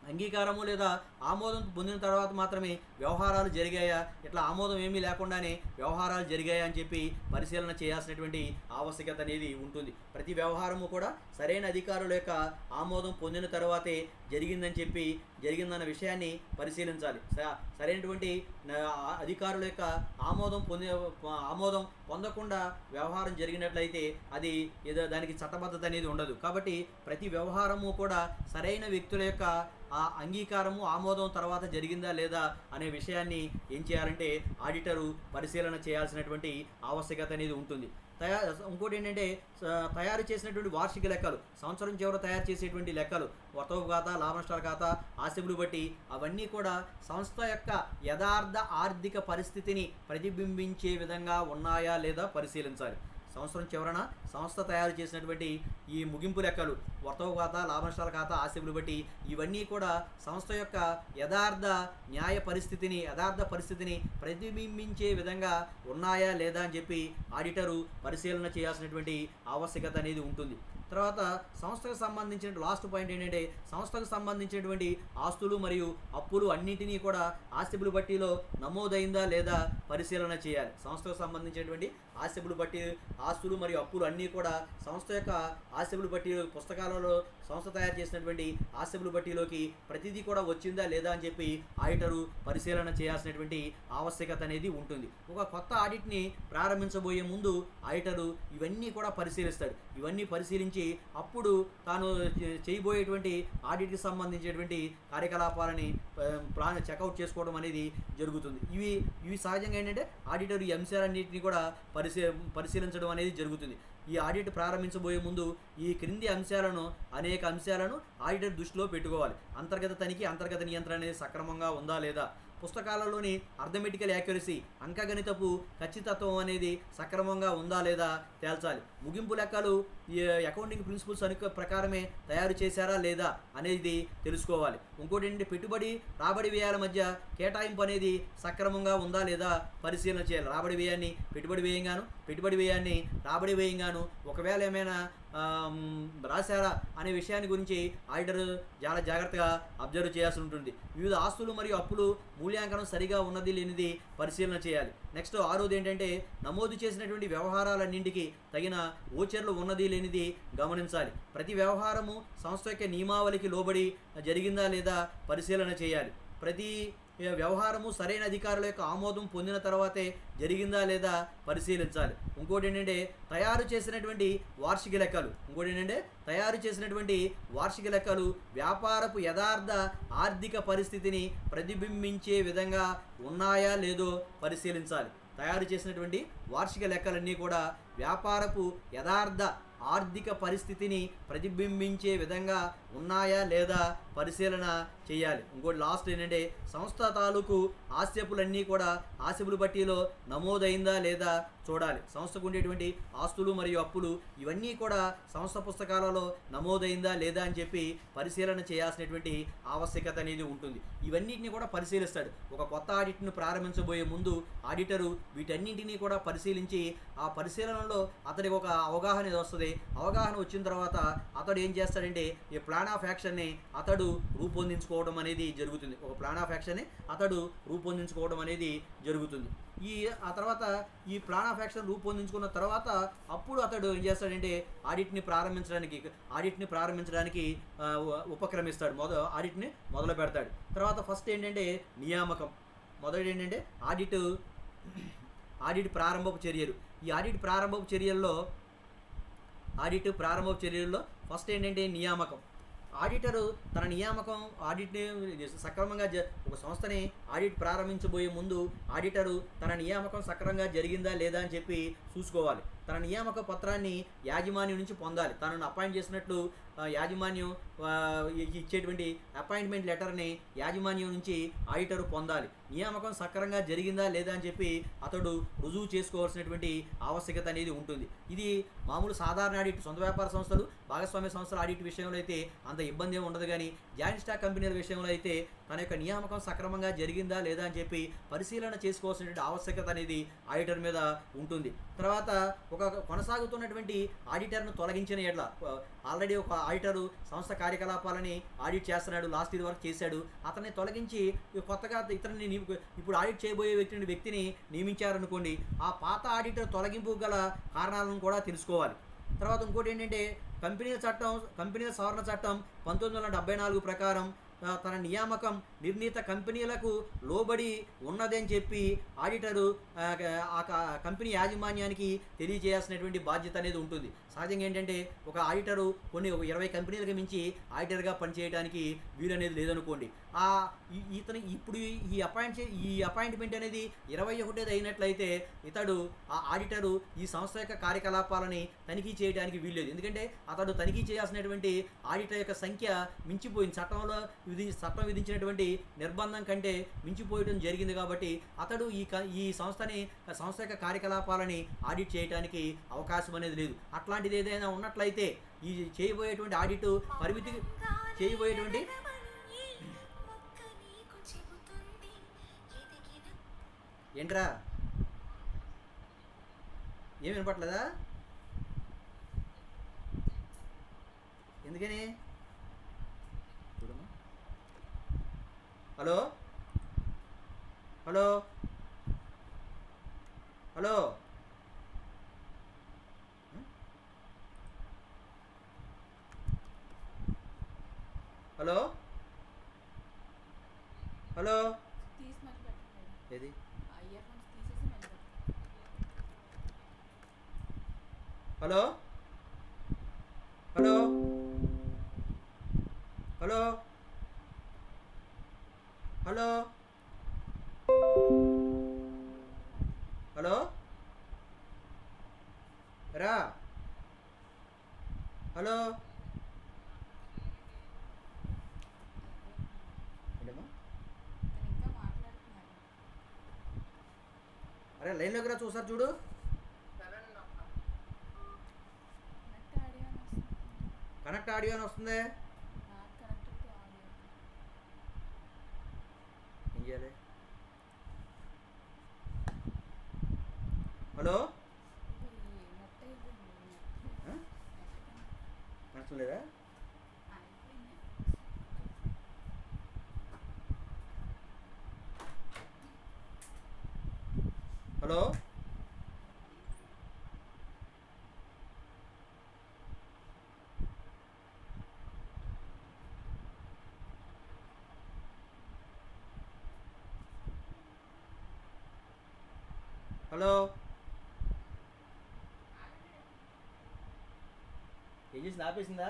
A: అంగీకారము లేదా ఆమోదం పొందిన తర్వాత మాత్రమే వ్యవహారాలు జరిగాయా ఇట్లా ఆమోదం ఏమీ లేకుండానే వ్యవహారాలు జరిగాయా అని చెప్పి పరిశీలన చేయాల్సినటువంటి ఆవశ్యకత అనేది ఉంటుంది ప్రతి వ్యవహారము కూడా సరైన అధికారుల యొక్క ఆమోదం పొందిన తర్వాతే జరిగిందని చెప్పి జరిగిందన్న విషయాన్ని పరిశీలించాలి స- సరైనటువంటి న- అధికారుల యొక్క ఆమోదం పొంది ఆమోదం పొందకుండా వ్యవహారం జరిగినట్లయితే అది ఏదో దానికి చట్టబద్ధత అనేది ఉండదు కాబట్టి ప్రతి వ్యవహారము కూడా సరైన వ్యక్తుల యొక్క ఆ అంగీకారము ఆమోదం తర్వాత జరిగిందా లేదా అనే విషయాన్ని ఏం చేయాలంటే ఆడిటరు పరిశీలన చేయాల్సినటువంటి ఆవశ్యకత అనేది ఉంటుంది తయా ఇంకోటి ఏంటంటే స- తయారు చేసినటువంటి వార్షిక లెక్కలు సంవత్సరం చివర తయారు చేసేటువంటి లెక్కలు వర్తవ ఖాతా లాభ నష్టాల ఖాతా ఆశిబులు బట్టి అవన్నీ కూడా సంస్థ యొక్క యథార్థ ఆర్థిక పరిస్థితిని ప్రతిబింబించే విధంగా ఉన్నాయా లేదా పరిశీలించాలి సంవత్సరం చివరన సంస్థ తయారు చేసినటువంటి ఈ ముగింపు లెక్కలు వర్తవ ఖాతా లాభ నష్టాల ఖాతా ఆశిబులు బట్టి ఇవన్నీ కూడా సంస్థ యొక్క యథార్థ న్యాయ పరిస్థితిని యథార్థ పరిస్థితిని ప్రతిబింబించే విధంగా ఉన్నాయా లేదా అని చెప్పి ఆడిటరు పరిశీలన చేయాల్సినటువంటి ఆవశ్యకత అనేది ఉంటుంది తర్వాత సంస్థకు సంబంధించిన లాస్ట్ పాయింట్ ఏంటంటే సంస్థకు సంబంధించినటువంటి ఆస్తులు మరియు అప్పులు అన్నింటినీ కూడా ఆస్తిబులు బట్టీలో నమోదైందా లేదా పరిశీలన చేయాలి సంస్థకు సంబంధించినటువంటి ఆస్తిబులు బట్టి ఆస్తులు మరియు అప్పులు అన్నీ కూడా సంస్థ యొక్క ఆస్తిబులు బట్టి పుస్తకాలలో సంస్థ తయారు చేసినటువంటి ఆస్తిబులు బట్టీలోకి ప్రతిదీ కూడా వచ్చిందా లేదా అని చెప్పి ఆడిటరు పరిశీలన చేయాల్సినటువంటి ఆవశ్యకత అనేది ఉంటుంది ఒక కొత్త ఆడిట్ని ప్రారంభించబోయే ముందు ఆడిటరు ఇవన్నీ కూడా పరిశీలిస్తాడు ఇవన్నీ పరిశీలించి అప్పుడు తాను చే- చేయబోయేటువంటి ఆడిట్కి సంబంధించినటువంటి కార్యకలాపాలని ఆ, ప్లాన్ చెక్అవుట్ చేసుకోవడం అనేది జరుగుతుంది ఇవి ఇవి సహజంగా ఏంటంటే ఆడిటర్ ఈ అంశాలన్నింటినీ కూడా పరిశీ పరిశీలించడం అనేది జరుగుతుంది ఈ ఆడిట్ ప్రారంభించబోయే ముందు ఈ క్రింది అంశాలను అనేక అంశాలను ఆడిటర్ దృష్టిలో పెట్టుకోవాలి అంతర్గత తనిఖీ అంతర్గత నియంత్రణ అనేది సక్రమంగా ఉందా లేదా పుస్తకాలలోని అర్థమెటికల్ యాక్యురసీ అంకగణితపు ఖచ్చితత్వం అనేది సక్రమంగా ఉందా లేదా తేల్చాలి ముగింపు లెక్కలు ఈ అకౌంటింగ్ ప్రిన్సిపల్స్ అనుక ప్రకారమే తయారు చేశారా లేదా అనేది తెలుసుకోవాలి ఇంకోటి ఏంటంటే పెట్టుబడి రాబడి వ్యయాల మధ్య కేటాయింపు అనేది సక్రమంగా ఉందా లేదా పరిశీలన చేయాలి రాబడి వ్యయాన్ని పెట్టుబడి వ్యయంగాను పెట్టుబడి వ్యయాన్ని రాబడి వ్యయంగాను ఒకవేళ ఏమైనా ఆమ్, రాశారా అనే విషయాన్ని గురించి ఆడిటర్ చాలా జాగ్రత్తగా అబ్జర్వ్ చేయాల్సి ఉంటుంది వివిధ ఆస్తులు మరియు అప్పులు మూల్యాంకనం సరిగా ఉన్నది లేనిది పరిశీలన చేయాలి నెక్స్ట్ ఆరోది ఏంటంటే నమోదు చేసినటువంటి వ్యవహారాలన్నింటికి తగిన ఓచర్లు ఉన్నది లేనిది గమనించాలి ప్రతి వ్యవహారము సంస్థ యొక్క నియమావళికి లోబడి జరిగిందా లేదా పరిశీలన చేయాలి ప్రతి వ్యవహారము సరైన అధికారుల యొక్క ఆమోదం పొందిన తర్వాతే జరిగిందా లేదా పరిశీలించాలి ఇంకోటి ఏంటంటే తయారు చేసినటువంటి వార్షిక లెక్కలు ఇంకోటి ఏంటంటే తయారు చేసినటువంటి వార్షిక లెక్కలు వ్యాపారపు యథార్థ ఆర్థిక పరిస్థితిని ప్రతిబింబించే విధంగా ఉన్నాయా లేదో పరిశీలించాలి తయారు చేసినటువంటి వార్షిక లెక్కలన్నీ కూడా వ్యాపారపు యథార్థ ఆర్థిక పరిస్థితిని ప్రతిబింబించే విధంగా ఉన్నాయా లేదా పరిశీలన చేయాలి ఇంకోటి లాస్ట్ ఏంటంటే సంస్థ తాలూకు ఆస్తిపులన్నీ కూడా ఆస్తిపులు బట్టీలో నమోదైందా లేదా చూడాలి సంస్థకు ఉండేటువంటి ఆస్తులు మరియు అప్పులు ఇవన్నీ కూడా సంస్థ పుస్తకాలలో నమోదైందా లేదా అని చెప్పి పరిశీలన చేయాల్సినటువంటి ఆవశ్యకత అనేది ఉంటుంది ఇవన్నిటిని కూడా పరిశీలిస్తాడు ఒక కొత్త ఆడిట్ను ప్రారంభించబోయే ముందు ఆడిటరు వీటన్నింటినీ కూడా పరిశీలించి ఆ పరిశీలనలో అతనికి ఒక అవగాహన అనేది వస్తుంది అవగాహన వచ్చిన తర్వాత అతడు ఏం చేస్తాడంటే ఈ ప్లాన్ ఆఫ్ యాక్షన్ని అతడు రూపొందించుకోవడం అనేది జరుగుతుంది ఒక ప్లాన్ ఆఫ్ యాక్షన్ని అతడు రూపొందించుకోవడం అనేది జరుగుతుంది ఈ ఆ తర్వాత ఈ ప్లాన్ ఆఫ్ యాక్షన్ రూపొందించుకున్న తర్వాత అప్పుడు అతడు ఏం చేస్తాడంటే ఆడిట్ని ప్రారంభించడానికి ఆడిట్ని ప్రారంభించడానికి ఆ, ఉ- ఉపక్రమిస్తాడు మొద ఆడిట్ని మొదలు పెడతాడు తర్వాత ఫస్ట్ ఏంటంటే నియామకం మొదటి ఏంటంటే ఆడిట్ ఆడిట్ ప్రారంభపు చర్యలు ఈ ఆడిట్ ప్రారంభపు చర్యల్లో ఆడిట్ ప్రారంభపు చర్యల్లో ఫస్ట్ ఏంటంటే నియామకం ఆడిటరు తన నియామకం ఆడిట్ని సక్రమంగా జ ఒక సంస్థని ఆడిట్ ప్రారంభించబోయే ముందు ఆడిటరు తన నియామకం సక్రమంగా జరిగిందా లేదా అని చెప్పి చూసుకోవాలి తన నియామక పత్రాన్ని యాజమాన్యం నుంచి పొందాలి తనను అపాయింట్ చేసినట్లు ఆ, యాజమాన్యం ఆ, ఇ- ఇచ్చేటువంటి అపాయింట్మెంట్ లెటర్ని యాజమాన్యం నుంచి ఆడిటర్ పొందాలి నియామకం సక్రంగా జరిగిందా లేదా అని చెప్పి అతడు రుజువు చేసుకోవాల్సినటువంటి ఆవశ్యకత అనేది ఉంటుంది ఇది మామూలు సాధారణ ఆడిట్ సొంత వ్యాపార సంస్థలు భాగస్వామ్య సంస్థల ఆడిట్ విషయంలో అయితే అంత ఇబ్బంది ఏమి ఉండదు కానీ జాయింట్ స్టాక్ కంపెనీల విషయంలో అయితే తన యొక్క నియామకం సక్రమంగా జరిగిందా లేదా అని చెప్పి పరిశీలన చేసుకోవాల్సినటువంటి ఆవశ్యకత అనేది ఆడిటర్ మీద ఉంటుంది తర్వాత ఒక కొనసాగుతున్నటువంటి ఆడిటర్ను తొలగించిన ఎడ్ల ఆల్రెడీ ఒక ఆడిటరు సంస్థ కార్యకలాపాలని ఆడిట్ చేస్తున్నాడు లాస్ట్ ఇది వరకు చేశాడు అతన్ని తొలగించి కొత్తగా ఇతరుని నియమ- ఇప్పుడు ఆడిట్ చేయబోయే వ్యక్తిని వ్యక్తిని నియమించారనుకోండి ఆ పాత ఆడిటర్ తొలగింపు గల కారణాలను కూడా తెలుసుకోవాలి తర్వాత ఇంకోటి ఏంటంటే కంపెనీల చట్టం కంపెనీల సవరణ చట్టం పంతొమ్మిది వందల డెబ్బై నాలుగు ప్రకారం ఆ, తన నియామకం నిర్ణీత కంపెనీలకు లోబడి ఉన్నదని చెప్పి ఆడిటరు ఆ, ఆ క- కంపెనీ యాజమాన్యానికి తెలియజేయాల్సినటువంటి బాధ్యత అనేది ఉంటుంది సహజంగా ఏంటంటే ఒక ఆడిటరు కొన్ని ఒక ఇరవై కంపెనీలకు మించి ఆడిటర్గా పనిచేయడానికి వీలు అనేది లేదనుకోండి ఆ ఈ- ఇతను ఇప్పుడు ఈ అపాయింట్ చే- ఈ అపాయింట్మెంట్ అనేది ఇరవై ఒకటేది అయినట్లయితే ఇతడు ఆ ఆడిటరు ఈ సంస్థ యొక్క కార్యకలాపాలని తనిఖీ చేయడానికి వీల్లేదు ఎందుకంటే అతడు తనిఖీ చేయాల్సినటువంటి ఆడిటర్ యొక్క సంఖ్య మించిపోయింది చట్టంలో విధి చట్టం విధించినటువంటి నిర్బంధం కంటే మించిపోయడం జరిగింది కాబట్టి అతడు ఈ క- ఈ సంస్థని సంస్థ యొక్క కార్యకలాపాలని ఆడిట్ చేయడానికి అవకాశం అనేది లేదు అట్లాంటిది ఏదైనా ఉన్నట్లయితే ఈ చేయబోయేటువంటి ఆడిట్ పరిమితి చేయబోయేటువంటి ఏంట్రా ఏం వినపట్లేదా ఎందుకని చూడమ్మా. హలో హలో హలో ఉం? హలో హలో
B: తీసి మళ్ళీ పెట్టండి
A: ఏది
B: ఆ ఇయర్ ఫోన్స్ తీసేసి మళ్ళీ పెట్టండి
A: hello hello hello hello hello రా హలో ఏంటమ్మా
B: ఇతను ఇంకా మాట్లాడుతున్నారు
A: అరే లైన్లోకి రా చూసారు చూడు
B: కనెక్ట్ ఆడియో అని వస్తుంది
A: కనెక్ట్ ఆడియో అని వస్తుంది
B: నాట్ కనెక్టెడ్ టు ఆడియో
A: ఏం చేయాలి హలో
B: ఇది నెట్ అయిపోయింది
A: ఆ?
B: నెట్
A: కనెక్షన్ లేదా
B: అయిపోయింది
A: హలో హలో ఏం చేసింది ఆపేసిందా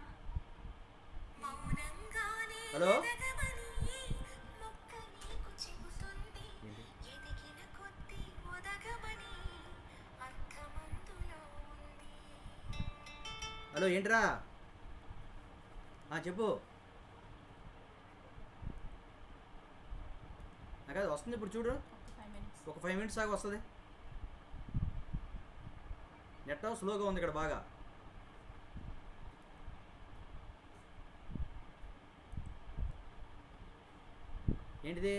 A: హలో ఏంటి హలో ఏంట్రా ఆ, చెప్పు నాకు అది వస్తుంది ఇప్పుడు చూడు
B: ఒక ఫైవ్ మినిట్స్
A: ఒక ఫైవ్ మినిట్స్ దాకా వస్తుంది నెట్ స్లోగా ఉంది ఇక్కడ బాగా ఏంటిది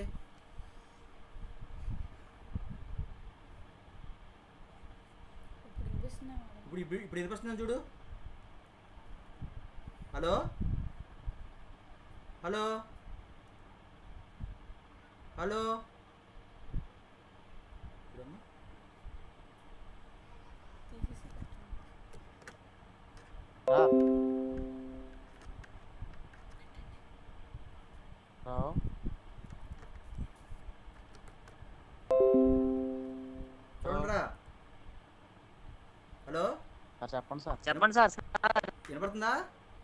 B: ఇప్పుడు వినిపిస్తుందా మేడం
A: ఇప్పుడు ఇప్పుడు ఇప్పుడు వినిపిస్తుందని చూడు హలో హలో హలో చూడమ్మా.
B: తీసేసి పెట్టండి
C: హలో
A: చూడండిరా హలో
C: సార్ చెప్పండి సార్
D: చెప్పండి సార్
A: వినపడుతుందా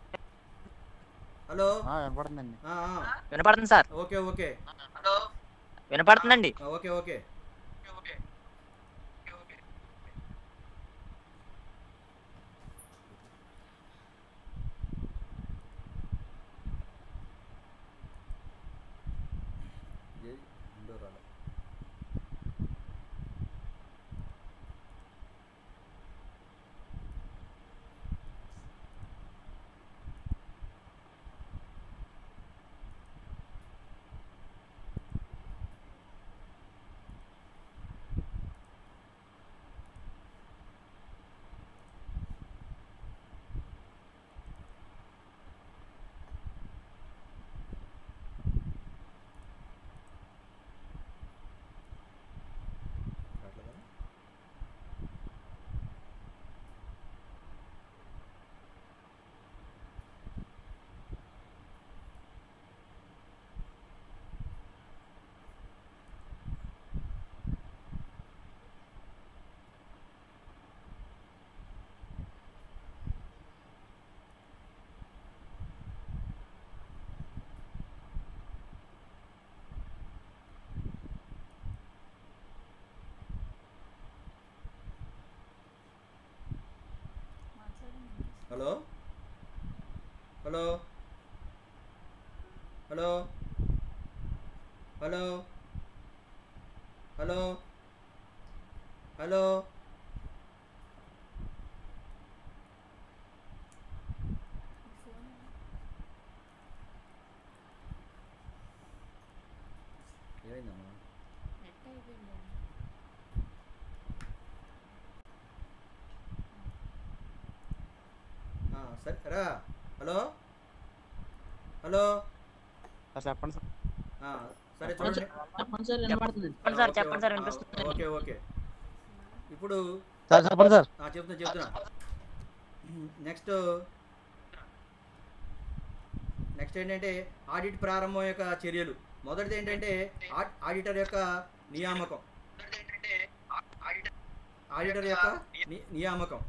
A: హలో
C: ఆ, వినపడుతుందండి
A: ఆ, ఆ,
D: వినపడుతుంది సార్
A: ఓకే ఓకే
D: వినపడుతుందండి
A: ఆ, ఓకే ఓకే ఇది రెండో రాలే. Hello hello hello hello
B: phone
A: ఏమైందమ్మా
B: నెట్ అయిపోయింది
A: ఆ, సరే రా హలో హలో
C: సార్ చెప్పండి సార్
A: ఆ, సరే చూడండి
E: చెప్పండి సార్ వినపడుతుంది
D: చెప్పండి సార్
A: ఓకే,
D: చెప్పండి సార్
A: ఓకే,
D: వినిపిస్తుంది
A: ఓకే ఓకే ఇప్పుడు
C: సార్ చెప్పండి సార్
A: ఆ, చెప్తున్నా చెప్తున్నా నెక్స్ట్ నెక్స్ట్ ఏంటంటే ఆడిట్ ప్రారంభం యొక్క చర్యలు మొదటిది ఏంటంటే ఆ- ఆడిటర్ యొక్క నియామకం ఆడిటర్ యొక్క ని- నియామకం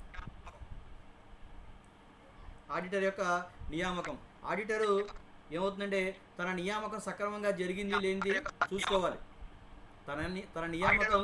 A: ఆడిటర్ యొక్క నియామకం ఆడిటరు ఏమవుతుందంటే తన నియామకం సక్రమంగా జరిగింది లేనిది చూసుకోవాలి తన ని- తన నియామకం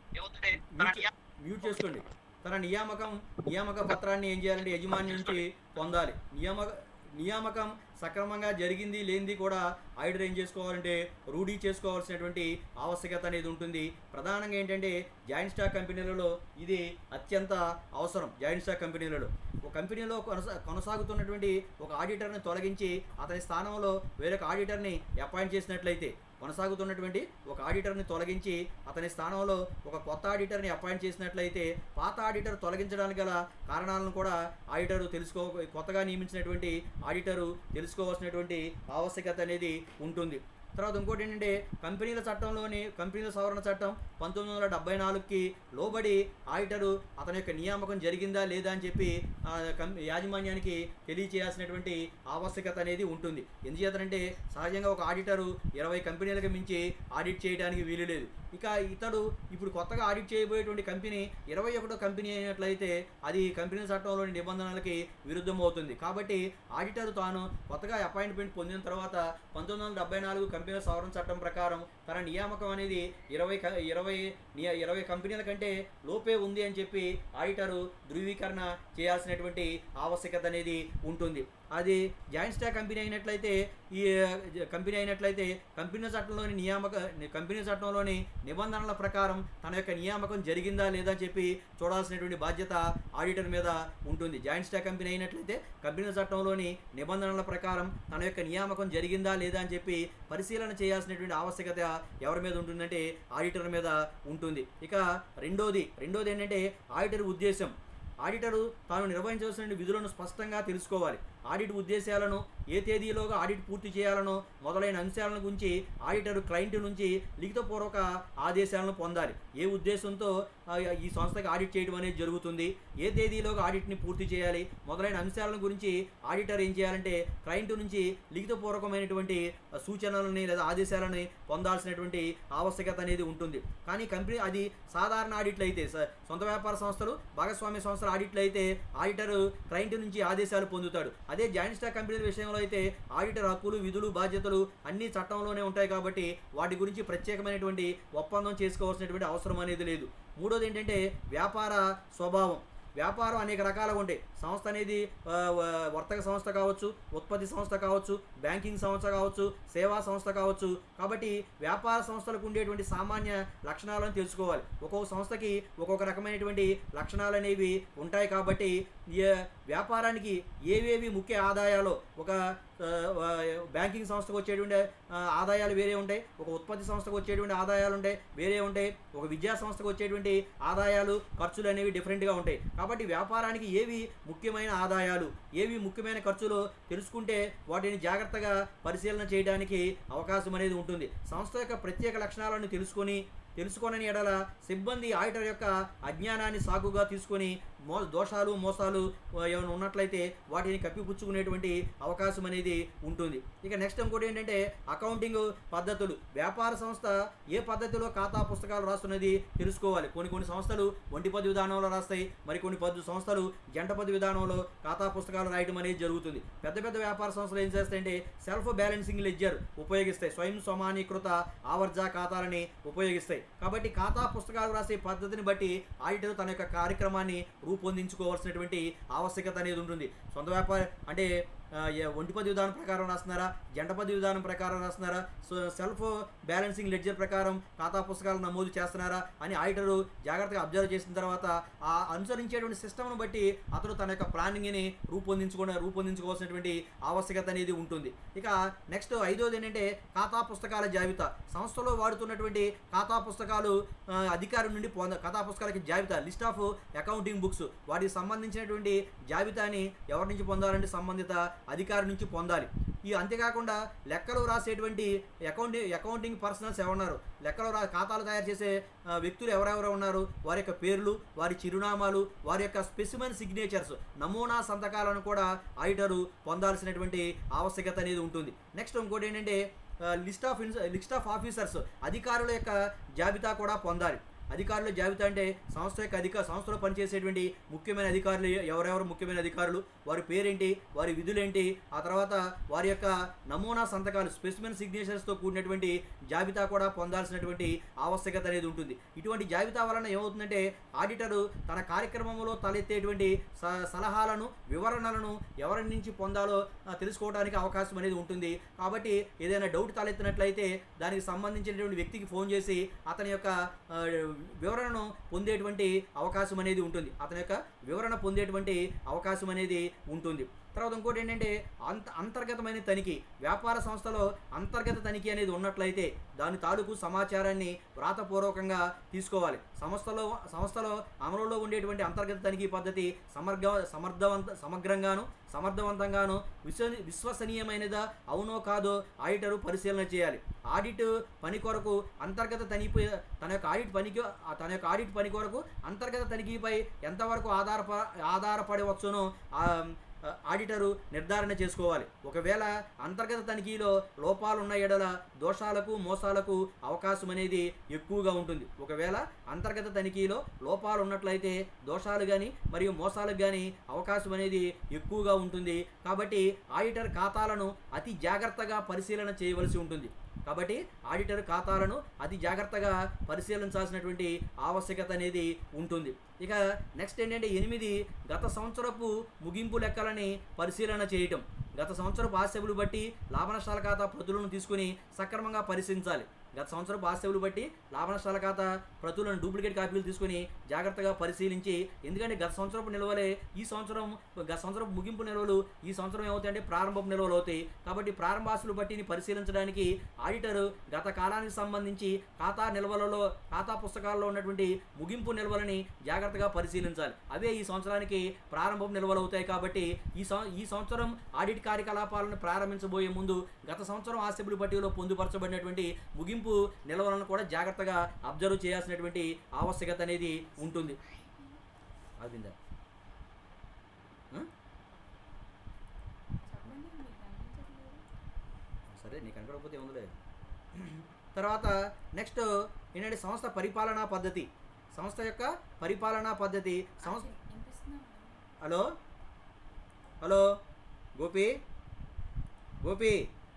A: మ్యూట్ చే- మ్యూట్ చేసుకోండి తన నియామకం నియామక పత్రాన్ని ఏం చేయాలంటే యజమాని నుంచి పొందాలి నియామక నియామకం సక్రమంగా జరిగింది లేనిది కూడా ఆడిటర్ ఏం చేసుకోవాలంటే రూఢీ చేసుకోవాల్సినటువంటి ఆవశ్యకత అనేది ఉంటుంది ప్రధానంగా ఏంటంటే జాయింట్ స్టాక్ కంపెనీలలో ఇది అత్యంత అవసరం జాయింట్ స్టాక్ కంపెనీలలో ఒక కంపెనీలో కొనసా కొనసాగుతున్నటువంటి ఒక ఆడిటర్ని తొలగించి అతని స్థానంలో వేరొక ఆడిటర్ని అపాయింట్ చేసినట్లయితే కొనసాగుతున్నటువంటి ఒక ఆడిటర్ని తొలగించి అతని స్థానంలో ఒక కొత్త ఆడిటర్ని అపాయింట్ చేసినట్లయితే పాత ఆడిటర్ తొలగించడానికి గల కారణాలను కూడా ఆడిటరు తెలుసుకో కొత్తగా నియమించినటువంటి ఆడిటరు తెలుసుకోవాల్సినటువంటి ఆవశ్యకత అనేది ఉంటుంది తర్వాత ఇంకోటి ఏంటంటే కంపెనీల చట్టంలోని కంపెనీల సవరణ చట్టం పంతొమ్మిది వందల డెబ్బై నాలుగుకి లోబడి ఆడిటరు అతని యొక్క నియామకం జరిగిందా లేదా అని చెప్పి ఆ, కం- యాజమాన్యానికి తెలియచేయాల్సినటువంటి ఆవశ్యకత అనేది ఉంటుంది ఎందుచేతనంటే సహజంగా ఒక ఆడిటరు ఇరవై కంపెనీలకు మించి ఆడిట్ చేయడానికి వీలు లేదు ఇక ఇతడు ఇప్పుడు కొత్తగా ఆడిట్ చేయబోయేటువంటి కంపెనీ ఇరవై ఒకటో కంపెనీ అయినట్లయితే అది కంపెనీ చట్టంలోని నిబంధనలకి విరుద్ధం అవుతుంది కాబట్టి ఆడిటర్ తాను కొత్తగా అపాయింట్మెంట్ పొందిన తర్వాత పంతొమ్మిది వందల డెబ్బై నాలుగు కంపెనీల సవరణ చట్టం ప్రకారం తన నియామకం అనేది ఇరవై క- ఇరవై నియ- ఇరవై కంపెనీల కంటే లోపే ఉంది అని చెప్పి ఆడిటరు ధృవీకరణ చేయాల్సినటువంటి ఆవశ్యకత అనేది ఉంటుంది అది జాయింట్ స్టాక్ కంపెనీ అయినట్లయితే ఈ ఆ, కంపెనీ అయినట్లయితే కంపెనీ చట్టంలోని నియామక కంపెనీ చట్టంలోని నిబంధనల ప్రకారం తన యొక్క నియామకం జరిగిందా లేదా అని చెప్పి చూడాల్సినటువంటి బాధ్యత ఆడిటర్ మీద ఉంటుంది జాయింట్ స్టాక్ కంపెనీ అయినట్లయితే కంపెనీ చట్టంలోని నిబంధనల ప్రకారం తన యొక్క నియామకం జరిగిందా లేదా అని చెప్పి పరిశీలన చేయాల్సినటువంటి ఆవశ్యకత ఎవరి మీద ఉంటుందంటే ఆడిటర్ మీద ఉంటుంది ఇక రెండోది రెండోది ఏంటంటే ఆడిటర్ ఉద్దేశం ఆడిటరు తాను నిర్వహించవలసిన విధులను స్పష్టంగా తెలుసుకోవాలి ఆడిట్ ఉద్దేశాలను ఏ తేదీలోగా ఆడిట్ పూర్తి చేయాలనో మొదలైన అంశాలను గురించి ఆడిటర్ క్లయింట్ నుంచి లిఖితపూర్వక ఆదేశాలను పొందాలి ఏ ఉద్దేశంతో ఆ, ఈ సంస్థకి ఆడిట్ చేయడం అనేది జరుగుతుంది ఏ తేదీలోగా ఆడిట్ని పూర్తి చేయాలి మొదలైన అంశాలను గురించి ఆడిటర్ ఏం చేయాలంటే క్లయింట్ నుంచి లిఖితపూర్వకమైనటువంటి ఆ, సూచనలని లేదా ఆదేశాలని పొందాల్సినటువంటి ఆవశ్యకత అనేది ఉంటుంది కానీ కంపెనీ అది సాధారణ ఆడిట్లు అయితే స- సొంత వ్యాపార సంస్థలు భాగస్వామ్య సంస్థల ఆడిట్లు అయితే ఆడిటర్ క్లయింట్ నుంచి ఆదేశాలు పొందుతాడు అదే జాయింట్ స్టాక్ కంపెనీల విషయంలో అయితే ఆడిటర్ హక్కులు విధులు బాధ్యతలు అన్ని చట్టంలోనే ఉంటాయి కాబట్టి వాటి గురించి ప్రత్యేకమైనటువంటి ఒప్పందం చేసుకోవాల్సినటువంటి అవసరం అనేది లేదు మూడోది ఏంటంటే వ్యాపార స్వభావం వ్యాపారం అనేక రకాలుగా ఉంటాయి సంస్థ అనేది ఆ, వ- వర్తక సంస్థ కావచ్చు ఉత్పత్తి సంస్థ కావచ్చు బ్యాంకింగ్ సంస్థ కావచ్చు సేవా సంస్థ కావచ్చు కాబట్టి వ్యాపార సంస్థలకు ఉండేటువంటి సామాన్య లక్షణాలను తెలుసుకోవాలి ఒక్కొక్క సంస్థకి ఒక్కొక్క రకమైనటువంటి లక్షణాలు అనేవి ఉంటాయి కాబట్టి ఏ- వ్యాపారానికి ఏవేవి ముఖ్య ఆదాయాలు ఒక ఆ, ఆ, బ్యాంకింగ్ సంస్థకు వచ్చేటువంటి ఆ, ఆదాయాలు వేరే ఉంటాయి ఒక ఉత్పత్తి సంస్థకు వచ్చేటువంటి ఆదాయాలు ఉంటాయి వేరే ఉంటాయి ఒక విద్యా సంస్థకు వచ్చేటువంటి ఆదాయాలు ఖర్చులు అనేవి డిఫరెంట్గా ఉంటాయి కాబట్టి వ్యాపారానికి ఏవి ముఖ్యమైన ఆదాయాలు ఏవి ముఖ్యమైన ఖర్చులు తెలుసుకుంటే వాటిని జాగ్రత్తగా పరిశీలన చేయడానికి అవకాశం అనేది ఉంటుంది సంస్థ యొక్క ప్రత్యేక లక్షణాలను తెలుసుకొని తెలుసుకోనని ఎడల సిబ్బంది ఆడిటర్ యొక్క అజ్ఞానాన్ని సాకుగా తీసుకొని మో దోషాలు మోసాలు ఆ, ఏమైనా ఉన్నట్లయితే వాటిని కప్పిపుచ్చుకునేటువంటి అవకాశం అనేది ఉంటుంది ఇక నెక్స్ట్ ఇంకోటి ఏంటంటే అకౌంటింగ్ పద్ధతులు వ్యాపార సంస్థ ఏ పద్ధతిలో ఖాతా పుస్తకాలు రాస్తున్నది తెలుసుకోవాలి కొన్ని కొన్ని సంస్థలు ఒంటి పది విధానంలో రాస్తాయి మరి కొన్ని పది సంస్థలు జంట పది విధానంలో ఖాతా పుస్తకాలు రాయడం అనేది జరుగుతుంది పెద్ద పెద్ద వ్యాపార సంస్థలు ఏం చేస్తాయంటే సెల్ఫ్ బ్యాలెన్సింగ్ లెడ్జర్ ఉపయోగిస్తాయి స్వయం సమానీకృత ఆవర్జ ఖాతాలని ఉపయోగిస్తాయి కాబట్టి ఖాతా పుస్తకాలు రాసే పద్ధతిని బట్టి ఆడిటర్ తన యొక్క కార్యక్రమాన్ని రూపొందించుకోవాల్సినటువంటి ఆవశ్యకత అనేది ఉంటుంది సొంత వ్యాపార అంటే ఆ, ఏ- ఒంటిపది విధానం ప్రకారం రాస్తున్నారా జంటపది విధానం ప్రకారం రాస్తున్నారా సో సెల్ఫ్ బ్యాలెన్సింగ్ లెడ్జర్ ప్రకారం ఖాతా పుస్తకాలు నమోదు చేస్తున్నారా అని ఆడిటరు జాగ్రత్తగా అబ్జర్వ్ చేసిన తర్వాత ఆ అనుసరించేటువంటి సిస్టమ్ను బట్టి అతడు తన యొక్క ప్లానింగ్ని రూపొందించుకునే రూపొందించుకోవాల్సినటువంటి ఆవశ్యకత అనేది ఉంటుంది ఇక నెక్స్ట్ ఐదోది ఏంటంటే ఖాతా పుస్తకాల జాబితా సంస్థలో వాడుతున్నటువంటి ఖాతా పుస్తకాలు ఆ, అధికారి నుండి పొంద ఖాతా పుస్తకాలకి జాబితా లిస్ట్ ఆఫ్ అకౌంటింగ్ బుక్స్ వాటికి సంబంధించినటువంటి జాబితాని ఎవరి నుంచి పొందాలంటే సంబంధిత అధికారి నుంచి పొందాలి ఈ అంతేకాకుండా లెక్కలు రాసేటువంటి అకౌంటింగ్ అకౌంటింగ్ పర్సనల్స్ ఎవరున్నారు లెక్కలు రా ఖాతాలు తయారు చేసే ఆ, వ్యక్తులు ఎవరెవరు ఉన్నారు వారి యొక్క పేర్లు వారి చిరునామాలు వారి యొక్క స్పెసిమన్ సిగ్నేచర్స్ నమూనా సంతకాలను కూడా ఆడిటరు పొందాల్సినటువంటి ఆవశ్యకత అనేది ఉంటుంది నెక్స్ట్ ఇంకోటి ఏంటంటే list of list of officers అధికారుల యొక్క జాబితా కూడా పొందాలి అధికారుల జాబితా అంటే సంస్థ యొక్క అధిక సంస్థలో పనిచేసేటువంటి ముఖ్యమైన అధికారులు ఎవరెవరు ముఖ్యమైన అధికారులు వారి పేరేంటి వారి విధులేంటి ఆ తర్వాత వారి యొక్క నమూనా సంతకాలు స్పెసిమెన్ సిగ్నేచర్స్తో కూడినటువంటి జాబితా కూడా పొందాల్సినటువంటి ఆవశ్యకత అనేది ఉంటుంది ఇటువంటి జాబితా వలన ఏమవుతుందంటే ఆడిటరు తన కార్యక్రమంలో తలెత్తేటువంటి స- సలహాలను వివరణలను ఎవరి నుంచి పొందాలో ఆ, తెలుసుకోవడానికి అవకాశం అనేది ఉంటుంది కాబట్టి ఏదైనా డౌట్ తలెత్తినట్లయితే దానికి సంబంధించినటువంటి వ్యక్తికి ఫోన్ చేసి అతని యొక్క ఆ, వివరణను పొందేటువంటి అవకాశం అనేది ఉంటుంది అతని యొక్క వివరణ పొందేటువంటి అవకాశం అనేది ఉంటుంది తర్వాత ఇంకోటి ఏంటంటే అంత అంతర్గతమైన తనిఖీ వ్యాపార సంస్థలో అంతర్గత తనిఖీ అనేది ఉన్నట్లయితే దాని తాలూకు సమాచారాన్ని వ్రాతపూర్వకంగా తీసుకోవాలి సంస్థలో సంస్థలో అమలులో ఉండేటువంటి అంతర్గత తనిఖీ పద్ధతి సమగ్ర సమర్థవంత సమగ్రంగాను సమర్థవంతంగాను విశ్వ విశ్వసనీయమైనదా అవునో కాదో ఆడిటరు పరిశీలన చేయాలి ఆడిట్ పని కొరకు అంతర్గత తనిఖీ తన యొక్క ఆడిట్ పనికి తన యొక్క ఆడిట్ పని కొరకు అంతర్గత తనిఖీపై ఎంతవరకు ఆధారప ఆధారపడవచ్చునో ఆ, ఆడిటరు నిర్ధారణ చేసుకోవాలి ఒకవేళ అంతర్గత తనిఖీలో లోపాలు ఉన్న ఎడల దోషాలకు మోసాలకు అవకాశం అనేది ఎక్కువగా ఉంటుంది ఒకవేళ అంతర్గత తనిఖీలో లోపాలు ఉన్నట్లయితే దోషాలు కానీ మరియు మోసాలకు కానీ అవకాశం అనేది ఎక్కువగా ఉంటుంది కాబట్టి ఆడిటర్ ఖాతాలను అతి జాగ్రత్తగా పరిశీలన చేయవలసి ఉంటుంది కాబట్టి ఆడిటర్ ఖాతాలను అతి జాగ్రత్తగా పరిశీలించాల్సినటువంటి ఆవశ్యకత అనేది ఉంటుంది ఇక నెక్స్ట్ ఏంటంటే ఎనిమిది గత సంవత్సరపు ముగింపు లెక్కలని పరిశీలన చేయటం గత సంవత్సరపు ఆస్తివులు బట్టి లాభనష్టాల ఖాతా ప్రతులను తీసుకుని సక్రమంగా పరిశీలించాలి గత సంవత్సరపు ఆస్తివులు బట్టి లాభనష్టాల ఖాతా ప్రతులను డూప్లికేట్ కాపీలు తీసుకుని జాగ్రత్తగా పరిశీలించి ఎందుకంటే గత సంవత్సరపు నిల్వలే ఈ సంవత్సరం గత సంవత్సరం ముగింపు నిల్వలు ఈ సంవత్సరం ఏమవుతాయంటే ప్రారంభపు నిల్వలు అవుతాయి కాబట్టి ప్రారంభ ఆస్తులు బట్టిని పరిశీలించడానికి ఆడిటర్ గత కాలానికి సంబంధించి ఖాతా నిల్వలలో ఖాతా పుస్తకాల్లో ఉన్నటువంటి ముగింపు నిల్వలని జాగ్రత్తగా పరిశీలించాలి అవే ఈ సంవత్సరానికి ప్రారంభపు నిల్వలు అవుతాయి కాబట్టి ఈ సం ఈ సంవత్సరం ఆడిట్ కార్యకలాపాలను ప్రారంభించబోయే ముందు గత సంవత్సరం ఆస్తిబుల్ పట్టికలో పొందుపరచబడినటువంటి ముగింపు నిల్వలను కూడా జాగ్రత్తగా అబ్జర్వ్ చేయాల్సినటువంటి ఆవశ్యకత అనేది ఉంటుంది అదిందా ఆ?
B: చెప్పండి మీకు అనిపించట్లేదు
A: సరే నీకు కనపడకపోతే ఉందిలే తర్వాత నెక్స్ట్ ఏంటంటే సంస్థ పరిపాలనా పద్ధతి సంస్థ యొక్క పరిపాలనా పద్ధతి సంస్థ
B: వినిపిస్తున్నా
A: hello hello Gopi Gopi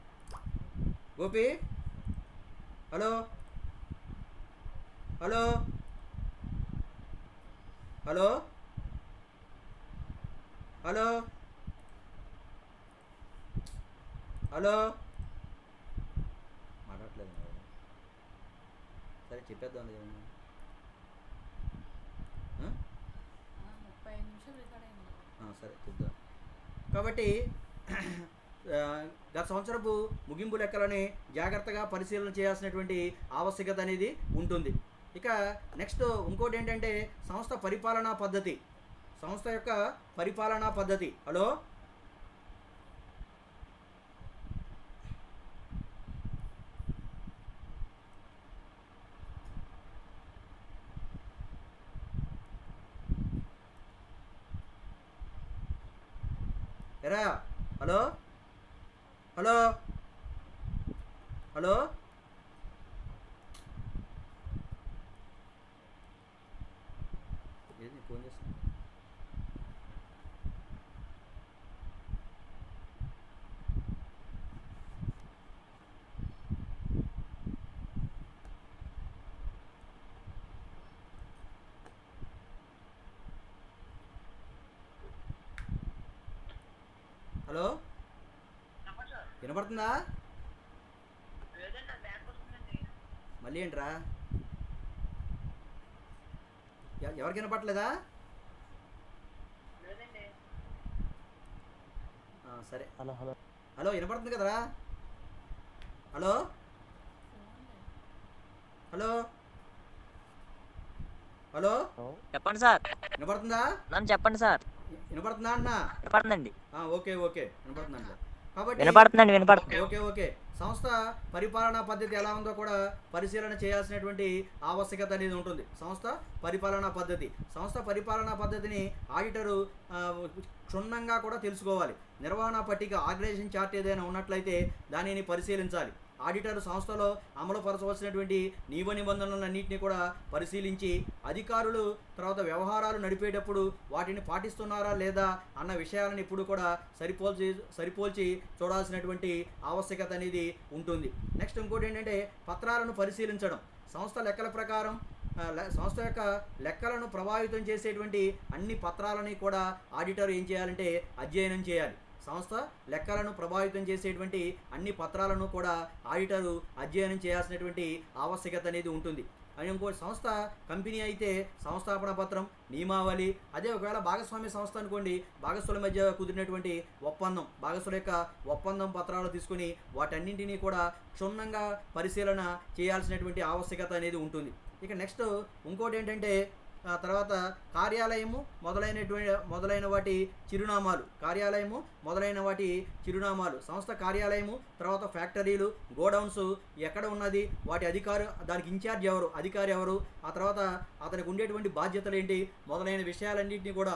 A: Gopi hello hello hello hello hello మాట్లాడట్లేదు మరి. సరే చెప్పేద్దాం ఏమన్నా ఆ?
B: ఆ, ముప్పై ఐదు నిమిషాలు రికార్డ్ అయింది
A: ఆ, సరే చూద్దాం కాబట్టి ఆ, గత సంవత్సరపు ముగింపు లెక్కలని జాగ్రత్తగా పరిశీలన చేయాల్సినటువంటి ఆవశ్యకత అనేది ఉంటుంది ఇక నెక్స్ట్ ఇంకోటి ఏంటంటే సంస్థ పరిపాలనా పద్ధతి సంస్థ యొక్క పరిపాలనా పద్ధతి హలో ఎరా హలో హలో హలో ఏది ఫోన్ చేస్తున్నా హలో వినపడుతుందా మళ్ళీ ఏంట్రా ఎ- ఎవరికి వినపట్లేదా ఆ, సరే
C: హలో హలో
A: హలో వినపడుతుంది కదరా హలో హలో హలో
D: చెప్పండి సార్
A: వినపడుతుందా
D: నన్ను చెప్పండి సార్
A: వినపడుతుందా అన్నా
D: వినపడుతుందండి
A: ఆ, ఓకే ఓకే వినపడుతుందండి కాబట్టి
D: వినపడుతుందండి వినపడుతుంది
A: ఓకే ఓకే సంస్థ పరిపాలనా పద్ధతి ఎలా ఉందో కూడా పరిశీలన చేయాల్సినటువంటి ఆవశ్యకత అనేది ఉంటుంది సంస్థ పరిపాలనా పద్ధతి సంస్థ పరిపాలనా పద్ధతిని ఆడిటరు ఆ, క్షుణ్ణంగా కూడా తెలుసుకోవాలి నిర్వహణ పట్టిక ఆర్గనైజేషన్ చార్ట్ ఏదైనా ఉన్నట్లయితే దానిని పరిశీలించాలి ఆడిటర్ సంస్థలో అమలుపరచవలసినటువంటి నియమ నిబంధనలన్నింటినీ కూడా పరిశీలించి అధికారులు తర్వాత వ్యవహారాలు నడిపేటప్పుడు వాటిని పాటిస్తున్నారా లేదా అన్న విషయాలను ఇప్పుడు కూడా సరిపోల్చి సరిపోల్చి చూడాల్సినటువంటి ఆవశ్యకత అనేది ఉంటుంది నెక్స్ట్ ఇంకోటి ఏంటంటే పత్రాలను పరిశీలించడం సంస్థ లెక్కల ప్రకారం ఆ, లె- సంస్థ యొక్క లెక్కలను ప్రభావితం చేసేటువంటి అన్ని పత్రాలని కూడా ఆడిటర్ ఏం చేయాలంటే అధ్యయనం చేయాలి సంస్థ లెక్కలను ప్రభావితం చేసేటువంటి అన్ని పత్రాలను కూడా ఆడిటరు అధ్యయనం చేయాల్సినటువంటి ఆవశ్యకత అనేది ఉంటుంది అని ఇంకో సంస్థ కంపెనీ అయితే సంస్థాపన పత్రం నియమావళి అదే ఒకవేళ భాగస్వామ్య సంస్థ అనుకోండి భాగస్వాముల మధ్య కుదిరినటువంటి ఒప్పందం భాగస్వాముల యొక్క ఒప్పందం పత్రాలు తీసుకుని వాటన్నింటినీ కూడా క్షుణ్ణంగా పరిశీలన చేయాల్సినటువంటి ఆవశ్యకత అనేది ఉంటుంది ఇక నెక్స్ట్ ఇంకోటి ఏంటంటే ఆ తర్వాత కార్యాలయము మొదలైనటువంటి మొదలైన వాటి చిరునామాలు కార్యాలయము మొదలైన వాటి చిరునామాలు సంస్థ కార్యాలయము తర్వాత ఫ్యాక్టరీలు గోడౌన్స్ ఎక్కడ ఉన్నది వాటి అధికారు దానికి ఇన్ఛార్జ్ ఎవరు అధికారి ఎవరు ఆ తర్వాత అతనికి ఉండేటువంటి బాధ్యతలు ఏంటి మొదలైన విషయాలన్నింటినీ కూడా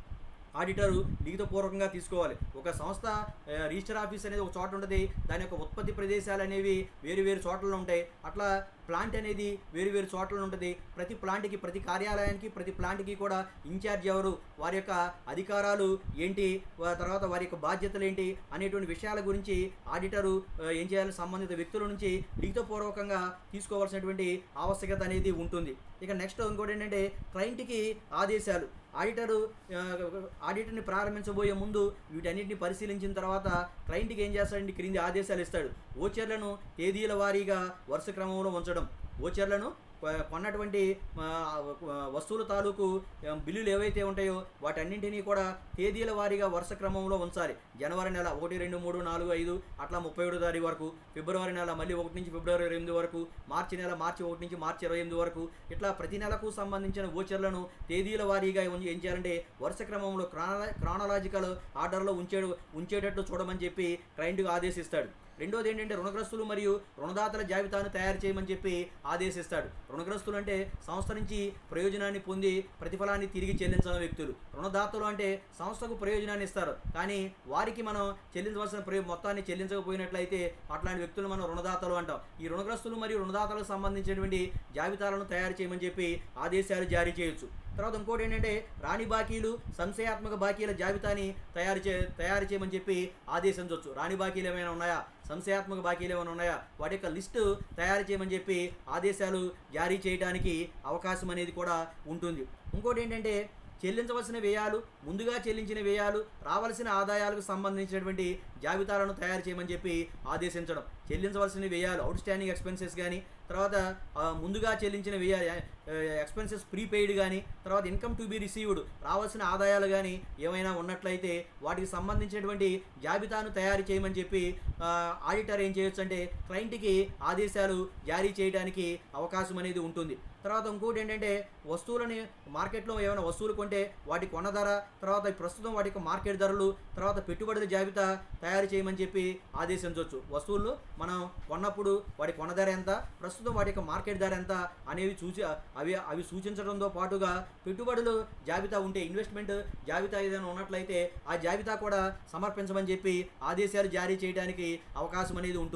A: ఆడిటరు లిఖితపూర్వకంగా తీసుకోవాలి ఒక సంస్థ ఆ, రిజిస్టర్ ఆఫీస్ అనేది ఒక చోట ఉంటుంది దాని యొక్క ఉత్పత్తి ప్రదేశాలు అనేవి వేరు వేరు చోట్లలో ఉంటాయి అట్లా ప్లాంట్ అనేది వేరు వేరు చోట్ల ఉంటుంది ప్రతి ప్లాంట్కి ప్రతి కార్యాలయానికి ప్రతి ప్లాంట్కి కూడా ఇన్ఛార్జ్ ఎవరు వారి యొక్క అధికారాలు ఏంటి వా- తర్వాత వారి యొక్క బాధ్యతలు ఏంటి అనేటువంటి విషయాల గురించి ఆడిటరు ఆ, ఏం చేయాలి సంబంధిత వ్యక్తుల నుంచి లిఖితపూర్వకంగా తీసుకోవాల్సినటువంటి ఆవశ్యకత అనేది ఉంటుంది ఇక నెక్స్ట్ ఇంకోటి ఏంటంటే క్లయింట్కి ఆదేశాలు ఆడిటరు ఆ, ఆడిటర్ని ప్రారంభించబోయే ముందు వీటన్నిటిని పరిశీలించిన తర్వాత క్లయింట్కి ఏం చేస్తాడంటే క్రింది ఆదేశాలు ఇస్తాడు ఓచర్లను తేదీల వారీగా వరుస క్రమంలో ఉంచడం ఓచర్లను కొ- కొన్నటువంటి ఆ, వస్తువుల తాలూకు ఆ, బిల్లులు ఏవైతే ఉంటాయో వాటన్నింటినీ కూడా తేదీల వారీగా వరుస క్రమంలో ఉంచాలి జనవరి నెల ఒకటి రెండు మూడు నాలుగు ఐదు అట్లా ముప్పై ఏడో తారీఖు వరకు ఫిబ్రవరి నెల మళ్ళీ ఒకటి నుంచి ఫిబ్రవరి ఇరవై ఎనిమిది వరకు మార్చి నెల మార్చి ఒకటి నుంచి మార్చి ఇరవై ఎనిమిది వరకు ఇట్లా ప్రతి నెలకు సంబంధించిన ఓచర్లను తేదీల వారీగా ఉం- ఏం చేయాలంటే వరుస క్రమంలో క్రాన క్రానలాజికల్ ఆర్డర్లో ఉంచే ఉంచేటట్టు చూడమని చెప్పి క్లయింట్కి ఆదేశిస్తాడు రెండోది ఏంటంటే రుణగ్రస్తులు మరియు రుణదాతల జాబితాను తయారు చేయమని చెప్పి ఆదేశిస్తాడు రుణగ్రస్తులు అంటే సంస్థ నుంచి ప్రయోజనాన్ని పొంది ప్రతిఫలాన్ని తిరిగి చెల్లించని వ్యక్తులు రుణదాతలు అంటే సంస్థకు ప్రయోజనాన్ని ఇస్తారు కానీ వారికి మనం చెల్లించవలసిన ప్రయో మొత్తాన్ని చెల్లించకపోయినట్లయితే అట్లాంటి వ్యక్తులు మనం రుణదాతలు అంటాం ఈ రుణగ్రస్తులు మరియు రుణదాతలకు సంబంధించినటువంటి జాబితాలను తయారు చేయమని చెప్పి ఆదేశాలు జారీ చేయొచ్చు తర్వాత ఇంకోటి ఏంటంటే రాణి బాకీలు సంశయాత్మక బాకీల జాబితాని తయారు చే తయారు చేయమని చెప్పి ఆదేశించవచ్చు రాణి బాకీలు ఏమైనా ఉన్నాయా సంశయాత్మక బాకీలు ఏమైనా ఉన్నాయా వాటి యొక్క లిస్టు తయారు చేయమని చెప్పి ఆదేశాలు జారీ చేయడానికి అవకాశం అనేది కూడా ఉంటుంది ఇంకోటి ఏంటంటే చెల్లించవలసిన వ్యయాలు ముందుగా చెల్లించిన వ్యయాలు రావాల్సిన ఆదాయాలకు సంబంధించినటువంటి జాబితాలను తయారు చేయమని చెప్పి ఆదేశించడం చెల్లించవలసిన వ్యయాలు అవుట్ స్టాండింగ్ ఎక్స్పెన్సెస్ కానీ తర్వాత ఆ, ముందుగా చెల్లించిన వ్యయాలు ఎక్స్పెన్సెస్ ప్రీపెయిడ్ కానీ తర్వాత ఇన్కమ్ టు బి రిసీవ్డ్ రావాల్సిన ఆదాయాలు కానీ ఏమైనా ఉన్నట్లయితే వాటికి సంబంధించినటువంటి జాబితాను తయారు చేయమని చెప్పి ఆ, ఆడిటర్ ఏం చేయొచ్చు అంటే క్లయింట్కి ఆదేశాలు జారీ చేయడానికి అవకాశం అనేది ఉంటుంది తర్వాత ఇంకోటి ఏంటంటే వస్తువులని మార్కెట్లో ఏమైనా వస్తువులు కొంటే వాటి కొన్న ధర తర్వాత ప్రస్తుతం వాటి యొక్క మార్కెట్ ధరలు తర్వాత పెట్టుబడుల జాబితా తయారు చేయమని చెప్పి ఆదేశించవచ్చు వస్తువులు మనం కొన్నప్పుడు వాటి కొన్న ధర ఎంత ప్రస్తుతం వాటి యొక్క మార్కెట్ ధర ఎంత అనేవి సూచి అవి అవి సూచించడంతో పాటుగా పెట్టుబడులు జాబితా ఉంటే ఇన్వెస్ట్మెంట్ జాబితా ఏదైనా ఉన్నట్లయితే ఆ జాబితా కూడా సమర్పించమని చెప్పి ఆదేశాలు జారీ చేయడానికి అవకాశం అనేది ఉంటుంది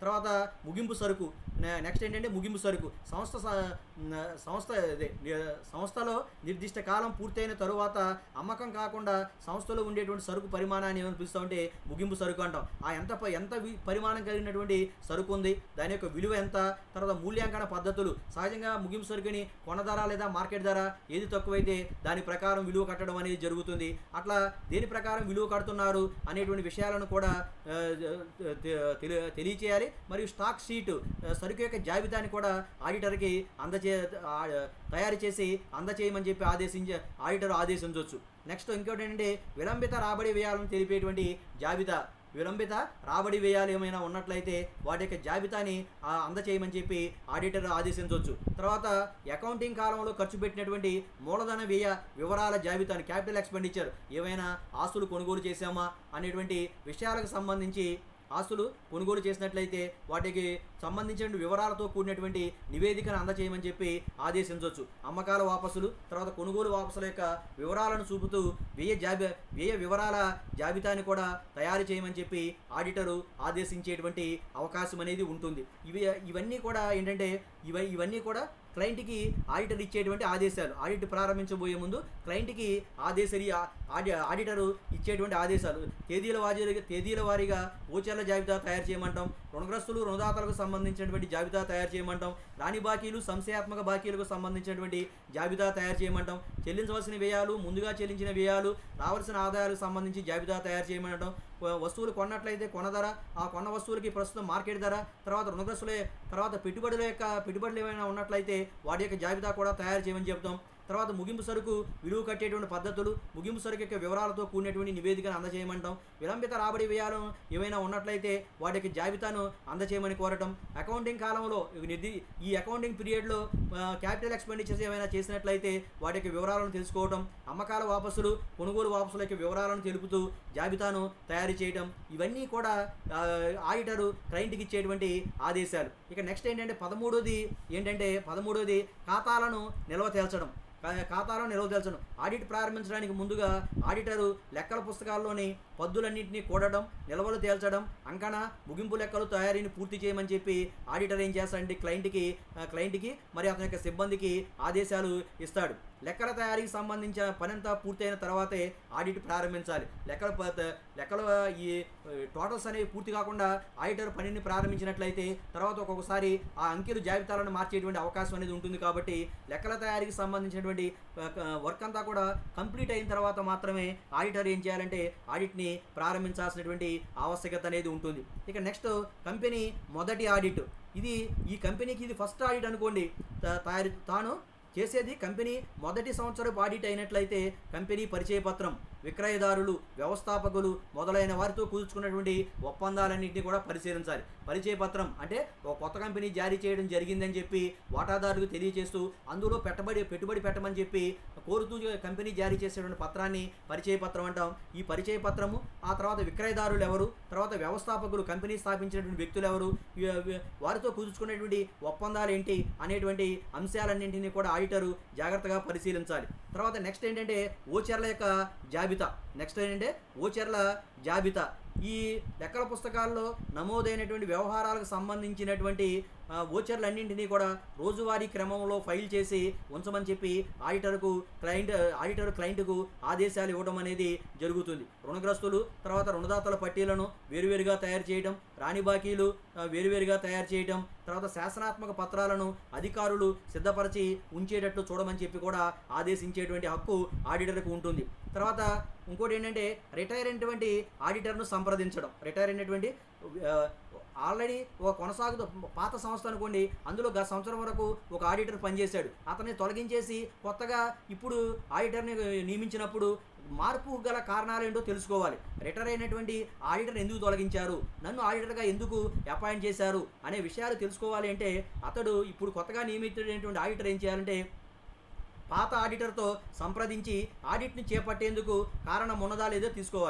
A: తర్వాత ముగింపు సరుకు నె- నెక్స్ట్ ఏంటంటే ముగింపు సరుకు సంస్థ స- న- సంస్థ అదే ని- సంస్థలో నిర్దిష్ట కాలం పూర్తయిన తరువాత అమ్మకం కాకుండా సంస్థలో ఉండేటువంటి సరుకు పరిమాణాన్ని ఏమని పిలుస్తామంటే ముగింపు సరుకు అంటాం ఆ ఎంత ప- ఎంత వి- పరిమాణం కలిగినటువంటి సరుకు ఉంది దాని యొక్క విలువ ఎంత తర్వాత మూల్యాంకన పద్ధతులు సహజంగా ముగింపు సరుకుని కొన ధర లేదా మార్కెట్ ధర ఏది తక్కువైతే దాని ప్రకారం విలువ కట్టడం అనేది జరుగుతుంది అట్లా దేని ప్రకారం విలువ కడుతున్నారు అనేటువంటి విషయాలను కూడా ఆ, తె- తెలి- తెలియచేయాలి మరియు స్టాక్ షీట్ ఆ, సరుకు యొక్క జాబితాని కూడా ఆడిటర్కి అందచే ఆ, తయారు చేసి అందచేయమని చెప్పి ఆదేశించ ఆడిటర్ ఆదేశించవచ్చు నెక్స్ట్ ఇంకోటి ఏంటంటే విలంబిత రాబడి వ్యయాలను తెలిపేటువంటి జాబితా విలంబిత రాబడి వ్యయాలు ఏమైనా ఉన్నట్లయితే వాటి యొక్క జాబితాని ఆ, అందచేయమని చెప్పి ఆడిటర్ ఆదేశించవచ్చు తర్వాత అకౌంటింగ్ కాలంలో ఖర్చు పెట్టినటువంటి మూలధన వ్యయ వివరాల జాబితాని క్యాపిటల్ ఎక్స్పెండిచర్ ఏమైనా ఆస్తులు కొనుగోలు చేశామా అనేటువంటి విషయాలకు సంబంధించి ఆస్తులు కొనుగోలు చేసినట్లయితే వాటికి సంబంధించిన వివరాలతో కూడినటువంటి నివేదికను అందచేయమని చెప్పి ఆదేశించవచ్చు అమ్మకాల వాపసులు తర్వాత కొనుగోలు వాపసుల యొక్క వివరాలను చూపుతూ వ్యయ జాబి వ్యయ వివరాల జాబితాని కూడా తయారు చేయమని చెప్పి ఆడిటరు ఆదేశించేటువంటి అవకాశం అనేది ఉంటుంది ఇవి ఇవన్నీ కూడా ఏంటంటే ఇవ ఇవన్నీ కూడా క్లయింట్కి ఆడిటర్ ఇచ్చేటువంటి ఆదేశాలు ఆడిట్ ప్రారంభించబోయే ముందు క్లయింట్కి ఆదేశరి ఆడి ఆడిటరు ఇచ్చేటువంటి ఆదేశాలు తేదీల వారీగా తేదీల వారీగా ఓచర్ల జాబితా తయారు చేయమంటాం రుణగ్రస్తులు రుణదాతలకు సంబంధించినటువంటి జాబితా తయారు చేయమంటాం రాని బాకీలు సంశయాత్మక బాకీలకు సంబంధించినటువంటి జాబితా తయారు చేయమంటాం చెల్లించవలసిన వ్యయాలు ముందుగా చెల్లించిన వ్యయాలు రావాల్సిన ఆదాయాలకు సంబంధించి జాబితా తయారు చేయమంటాం వ- వస్తువులు కొన్నట్లయితే కొన్న ధర ఆ కొన్న వస్తువులకి ప్రస్తుతం మార్కెట్ ధర తర్వాత రుణగ్రస్తుల తర్వాత పెట్టుబడుల యొక్క పెట్టుబడులు ఏమైనా ఉన్నట్లయితే వాటి యొక్క జాబితా కూడా తయారు చేయమని చెప్తాం తర్వాత ముగింపు సరుకు విలువ కట్టేటువంటి పద్ధతులు ముగింపు సరుకు యొక్క వివరాలతో కూడినటువంటి నివేదికను అందజేయమంటాం విలంబిత రాబడి వ్యయాలు ఏమైనా ఉన్నట్లయితే వాటి యొక్క జాబితాను అందజేయమని కోరటం అకౌంటింగ్ కాలంలో ఈ నిర్ది ఈ అకౌంటింగ్ పీరియడ్లో క్యాపిటల్ ఎక్స్పెండిచర్స్ ఏమైనా చేసినట్లయితే వాటి యొక్క వివరాలను తెలుసుకోవటం అమ్మకాల వాపసులు కొనుగోలు వాపసుల యొక్క వివరాలను తెలుపుతూ జాబితాను తయారు చేయటం ఇవన్నీ కూడా ఆ, ఆడిటరు క్లయింట్కి ఇచ్చేటువంటి ఆదేశాలు ఇక నెక్స్ట్ ఏంటంటే పదమూడోది ఏంటంటే పదమూడోది ఖాతాలను నిల్వ తేల్చడం కా- ఖాతాలను నిల్వ తేల్చడం ఆడిట్ ప్రారంభించడానికి ముందుగా ఆడిటరు లెక్కల పుస్తకాల్లోని పద్దులన్నింటినీ కూడడం నిల్వలు తేల్చడం అంకణ ముగింపు లెక్కలు తయారీని పూర్తి చేయమని చెప్పి ఆడిటర్ ఏం చేస్తాడంటే క్లయింట్కి ఆ, క్లయింట్కి మరి అతని యొక్క సిబ్బందికి ఆదేశాలు ఇస్తాడు లెక్కల తయారీకి సంబంధించిన పనంతా పూర్తయిన తర్వాతే ఆడిట్ ప్రారంభించాలి లెక్కల ప- లెక్కల ఈ టోటల్స్ అనేవి పూర్తి కాకుండా ఆడిటర్ పనిని ప్రారంభించినట్లయితే తర్వాత ఒక్కొక్కసారి ఆ అంకెలు జాబితాలను మార్చేటువంటి అవకాశం అనేది ఉంటుంది కాబట్టి లెక్కల తయారీకి సంబంధించినటువంటి వర్క్ అంతా కూడా కంప్లీట్ అయిన తర్వాత మాత్రమే ఆడిటర్ ఏం చేయాలంటే ఆడిట్ని ప్రారంభించాల్సినటువంటి ఆవశ్యకత అనేది ఉంటుంది ఇక నెక్స్ట్ కంపెనీ మొదటి ఆడిట్ ఇది ఈ కంపెనీకి ఇది ఫస్ట్ ఆడిట్ అనుకోండి తా- తయారు తాను చేసేది కంపెనీ మొదటి సంవత్సరపు ఆడిట్ అయినట్లయితే కంపెనీ పరిచయ పత్రం విక్రయదారులు వ్యవస్థాపకులు మొదలైన వారితో కుదుర్చుకున్నటువంటి ఒప్పందాలన్నింటినీ కూడా పరిశీలించాలి పరిచయ పత్రం అంటే ఒక కొత్త కంపెనీ జారీ చేయడం జరిగిందని చెప్పి వాటాదారులకు తెలియజేస్తూ అందులో పెట్టబడి పెట్టుబడి పెట్టమని చెప్పి కోరుతూ కంపెనీ జారీ చేసేటువంటి పత్రాన్ని పరిచయ పత్రం అంటాం ఈ పరిచయ పత్రము ఆ తర్వాత విక్రయదారులు ఎవరు తర్వాత వ్యవస్థాపకులు కంపెనీ స్థాపించినటువంటి వ్యక్తులు ఎవరు వి- వి- వారితో కుదుర్చుకునేటువంటి ఒప్పందాలు ఏంటి అనేటువంటి అంశాలన్నింటినీ కూడా ఆడిటరు జాగ్రత్తగా పరిశీలించాలి తర్వాత నెక్స్ట్ ఏంటంటే ఓచర్ల యొక్క జాబితా నెక్స్ట్ ఏంటంటే ఓచర్ల జాబితా ఈ లెక్కల పుస్తకాల్లో నమోదైనటువంటి వ్యవహారాలకు సంబంధించినటువంటి ఆ, ఓచర్లన్నింటినీ కూడా రోజువారీ క్రమంలో ఫైల్ చేసి ఉంచమని చెప్పి ఆడిటర్కు క్లయింట్ ఆడిటర్ క్లయింట్కు ఆదేశాలు ఇవ్వడం అనేది జరుగుతుంది రుణగ్రస్తులు తర్వాత రుణదాతల పట్టీలను వేరువేరుగా తయారు చేయడం రాణి బాకీలు ఆ, వేరువేరుగా తయారు చేయడం తర్వాత శాసనాత్మక పత్రాలను అధికారులు సిద్ధపరిచి ఉంచేటట్లు చూడమని చెప్పి కూడా ఆదేశించేటువంటి హక్కు ఆడిటర్కు ఉంటుంది తర్వాత ఇంకోటి ఏంటంటే రిటైర్ అయినటువంటి ఆడిటర్ను సంప్రదించడం రిటైర్ అయినటువంటి ఆ, ఆల్రెడీ ఒక కొనసాగుతూ పాత సంస్థ అనుకోండి అందులో గత సంవత్సరం వరకు ఒక ఆడిటర్ పనిచేశాడు అతన్ని తొలగించేసి కొత్తగా ఇప్పుడు ఆడిటర్ని నియమించినప్పుడు మార్పు గల కారణాలు ఏంటో తెలుసుకోవాలి రిటైర్ అయినటువంటి ఆడిటర్ ఎందుకు తొలగించారు నన్ను ఆడిటర్గా ఎందుకు అపాయింట్ చేశారు అనే విషయాలు తెలుసుకోవాలి అంటే అతడు ఇప్పుడు కొత్తగా నియమితుడైనటువంటి ఆడిటర్ ఏం చేయాలంటే పాత ఆడిటర్తో సంప్రదించి ఆడిట్ని చేపట్టేందుకు కారణం ఉన్నదా లేదో తీసుకోవాలి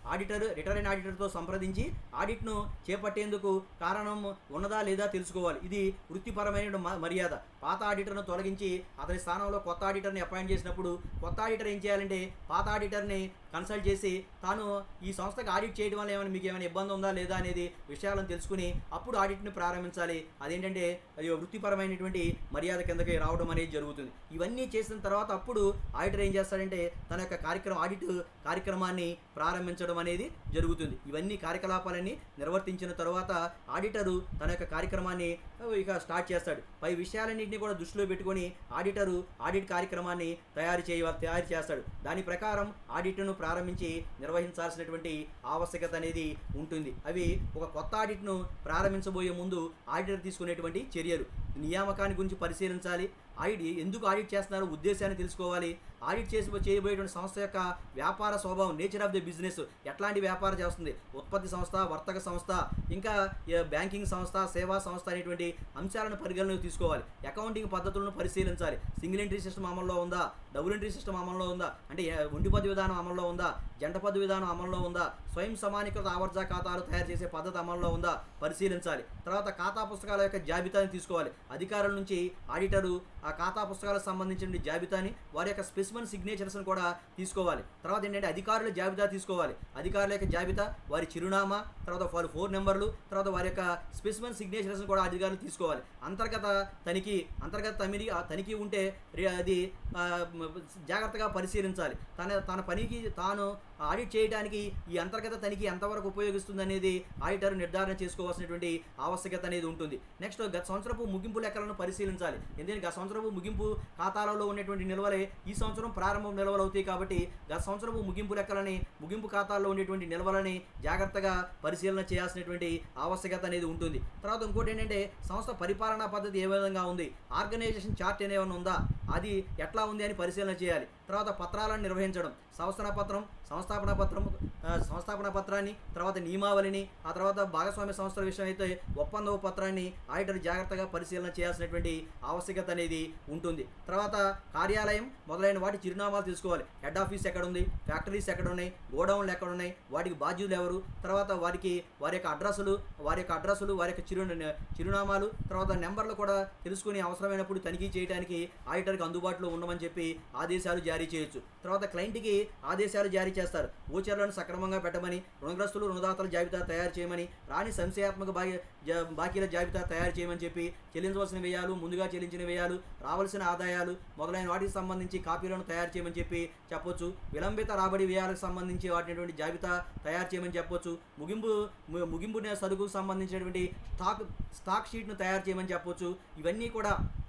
A: ఆడిటర్ రిటర్న్ ఆడిటర్తో సంప్రదించి ఆడిట్ను చేపట్టేందుకు కారణం ఉన్నదా లేదా తెలుసుకోవాలి ఇది వృత్తిపరమైన మ- మర్యాద పాత ఆడిటర్ను తొలగించి అతని స్థానంలో కొత్త ఆడిటర్ని అపాయింట్ చేసినప్పుడు కొత్త ఆడిటర్ ఏం చేయాలంటే పాత ఆడిటర్ని కన్సల్ట్ చేసి తాను ఈ సంస్థకి ఆడిట్ చేయడం వల్ల ఏమైనా మీకు ఏమైనా ఇబ్బంది ఉందా లేదా అనేది విషయాలను తెలుసుకుని అప్పుడు ఆడిట్ని ప్రారంభించాలి అదేంటంటే అది వృత్తిపరమైనటువంటి మర్యాద కిందకి రావడం అనేది జరుగుతుంది ఇవన్నీ చేసిన తర్వాత అప్పుడు ఆడిటర్ ఏం చేస్తాడంటే తన యొక్క కార్యక్రమం ఆడిట్ కార్యక్రమాన్ని ప్రారంభించడం అనేది జరుగుతుంది ఇవన్నీ కార్యకలాపాలన్నీ నిర్వర్తించిన తర్వాత ఆడిటరు తన యొక్క కార్యక్రమాన్ని ఆ, ఇక స్టార్ట్ చేస్తాడు పై విషయాలన్నింటినీ కూడా దృష్టిలో పెట్టుకొని ఆడిటరు ఆడిట్ కార్యక్రమాన్ని తయారు చేయ తయారు చేస్తాడు దాని ప్రకారం ఆడిట్ను ప్రారంభించి నిర్వహించాల్సినటువంటి ఆవశ్యకత అనేది ఉంటుంది అవి ఒక కొత్త ఆడిట్ను ప్రారంభించబోయే ముందు ఆడిటర్ తీసుకునేటువంటి చర్యలు నియామకాన్ని గురించి పరిశీలించాలి ఆడిట్ ఎందుకు ఆడిట్ చేస్తున్నారో ఉద్దేశాన్ని తెలుసుకోవాలి ఆడిట్ చేసి చేయబోయేటువంటి సంస్థ యొక్క వ్యాపార స్వభావం నేచర్ ఆఫ్ ది బిజినెస్ ఎట్లాంటి వ్యాపారం చేస్తుంది ఉత్పత్తి సంస్థ వర్తక సంస్థ ఇంకా ఏ, బ్యాంకింగ్ సంస్థ సేవా సంస్థ అనేటువంటి అంశాలను పరిగణలోకి తీసుకోవాలి అకౌంటింగ్ పద్ధతులను పరిశీలించాలి సింగిల్ ఎంట్రీ సిస్టమ్ అమల్లో ఉందా డబుల్ ఎంట్రీ సిస్టమ్ అమల్లో ఉందా అంటే ఏ, ఒంటి పద్దు విధానం అమల్లో ఉందా జంట పద్దు విధానం అమల్లో ఉందా స్వయం సమానికృత ఆవర్జ ఖాతాలు తయారు చేసే పద్ధతి అమల్లో ఉందా పరిశీలించాలి తర్వాత ఖాతా పుస్తకాల యొక్క జాబితాని తీసుకోవాలి అధికారుల నుంచి ఆడిటరు ఆ ఖాతా పుస్తకాలకు సంబంధించిన జాబితాని వారి యొక్క స్పెసిమన్ సిగ్నేచర్స్ని కూడా తీసుకోవాలి తర్వాత ఏంటంటే అధికారుల జాబితా తీసుకోవాలి అధికారుల యొక్క జాబితా వారి చిరునామా తర్వాత వారి ఫోన్ నెంబర్లు తర్వాత వారి యొక్క స్పెసిమన్ సిగ్నేచర్స్ని కూడా అధికారులు తీసుకోవాలి అంతర్గత తనిఖీ అంతర్గత తమిళి ఆ తనిఖీ ఉంటే రి- అది ఆ, మ- జాగ్రత్తగా పరిశీలించాలి తన తన పనికి తాను ఆడిట్ చేయడానికి ఈ అంతర్గత తనిఖీ ఎంతవరకు ఉపయోగిస్తుంది అనేది ఆడిటర్ నిర్ధారణ చేసుకోవాల్సినటువంటి ఆవశ్యకత అనేది ఉంటుంది నెక్స్ట్ గత సంవత్సరపు ముగింపు లెక్కలను పరిశీలించాలి ఎందుకంటే గత సంవత్సరపు ముగింపు ఖాతాలలో ఉన్నటువంటి నిల్వలే ఈ సంవత్సరం ప్రారంభం నిల్వలు అవుతాయి కాబట్టి గత సంవత్సరపు ముగింపు లెక్కలని ముగింపు ఖాతాల్లో ఉండేటువంటి నిల్వలని జాగ్రత్తగా పరిశీలన చేయాల్సినటువంటి ఆవశ్యకత అనేది ఉంటుంది తర్వాత ఇంకోటి ఏంటంటే సంస్థ పరిపాలనా పద్ధతి ఏ విధంగా ఉంది ఆర్గనైజేషన్ చార్ట్ ఏమైనా ఉందా అది ఎట్లా ఉంది అని పరిశీలన చేయాలి తర్వాత పత్రాలను నిర్వహించడం సంస్థాన పత్రం సంస్థాపన పత్రం ఆ, సంస్థాపన పత్రాన్ని తర్వాత నియమావళిని ఆ తర్వాత భాగస్వామ్య సంస్థల విషయం అయితే ఒప్పంద పత్రాన్ని ఆడిటర్ జాగ్రత్తగా పరిశీలన చేయాల్సినటువంటి ఆవశ్యకత అనేది ఉంటుంది తర్వాత కార్యాలయం మొదలైన వాటి చిరునామాలు తీసుకోవాలి హెడ్ ఆఫీస్ ఎక్కడ ఉంది ఫ్యాక్టరీస్ ఎక్కడ ఉన్నాయి గోడౌన్లు ఎక్కడ ఉన్నాయి వాటికి బాధ్యులు ఎవరు తర్వాత వారికి వారి యొక్క అడ్రస్సులు వారి యొక్క అడ్రస్సులు వారి యొక్క చిరు చిరునామాలు తర్వాత నెంబర్లు కూడా తెలుసుకుని అవసరమైనప్పుడు తనిఖీ చేయడానికి ఆడిటర్కి అందుబాటులో ఉండమని చెప్పి ఆదేశాలు జారీ చేయొచ్చు తర్వాత క్లయింట్కి ఆదేశాలు జారీ చేస్తారు ఓచర్లను సక్రమంగా పెట్టమని రుణగ్రస్తులు రుణదాతల జాబితా తయారు చేయమని రాని సంశయాత్మక బాకీ జా- బాకీల జాబితా తయారు చేయమని చెప్పి చెల్లించవలసిన వ్యయాలు ముందుగా చెల్లించిన వ్యయాలు రావాల్సిన ఆదాయాలు మొదలైన వాటికి సంబంధించి కాపీలను తయారు చేయమని చెప్పి చెప్పొచ్చు విలంబిత రాబడి వ్యయాలకు సంబంధించి వాటినటువంటి జాబితా తయారు చేయమని చెప్పొచ్చు ముగింపు ము- ముగింపు నే- సరుకుకు సంబంధించినటువంటి స్టాక్ స్టాక్ షీట్ను తయారు చేయమని చెప్పొచ్చు ఇవన్నీ కూడా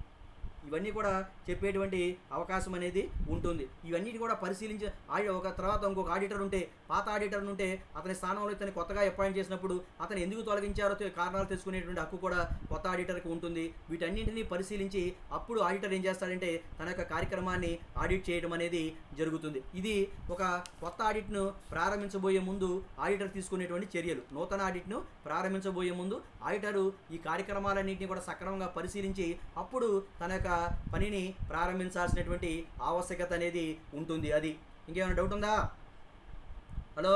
A: ఇవన్నీ కూడా చెప్పేటువంటి అవకాశం అనేది ఉంటుంది ఇవన్నీ కూడా పరిశీలించి ఆడి ఒక తర్వాత ఇంకొక ఆడిటర్ ఉంటే పాత ఆడిటర్ ఉంటే అతని స్థానంలో ఇతని కొత్తగా అపాయింట్ చేసినప్పుడు అతను ఎందుకు తొలగించారో తె- కారణాలు తెలుసుకునేటువంటి హక్కు కూడా కొత్త ఆడిటర్కి ఉంటుంది వీటన్నింటినీ పరిశీలించి అప్పుడు ఆడిటర్ ఏం చేస్తాడంటే తన యొక్క కార్యక్రమాన్ని ఆడిట్ చేయడం అనేది జరుగుతుంది ఇది ఒక కొత్త ఆడిట్ను ప్రారంభించబోయే ముందు ఆడిటర్ తీసుకునేటువంటి చర్యలు నూతన ఆడిట్ను ప్రారంభించబోయే ముందు ఆడిటరు ఈ కార్యక్రమాలన్నింటినీ కూడా సక్రమంగా పరిశీలించి అప్పుడు తన యొక్క పనిని ప్రారంభించాల్సినటువంటి ఆవశ్యకత అనేది ఉంటుంది అది ఇంకేమైనా డౌట్ ఉందా హలో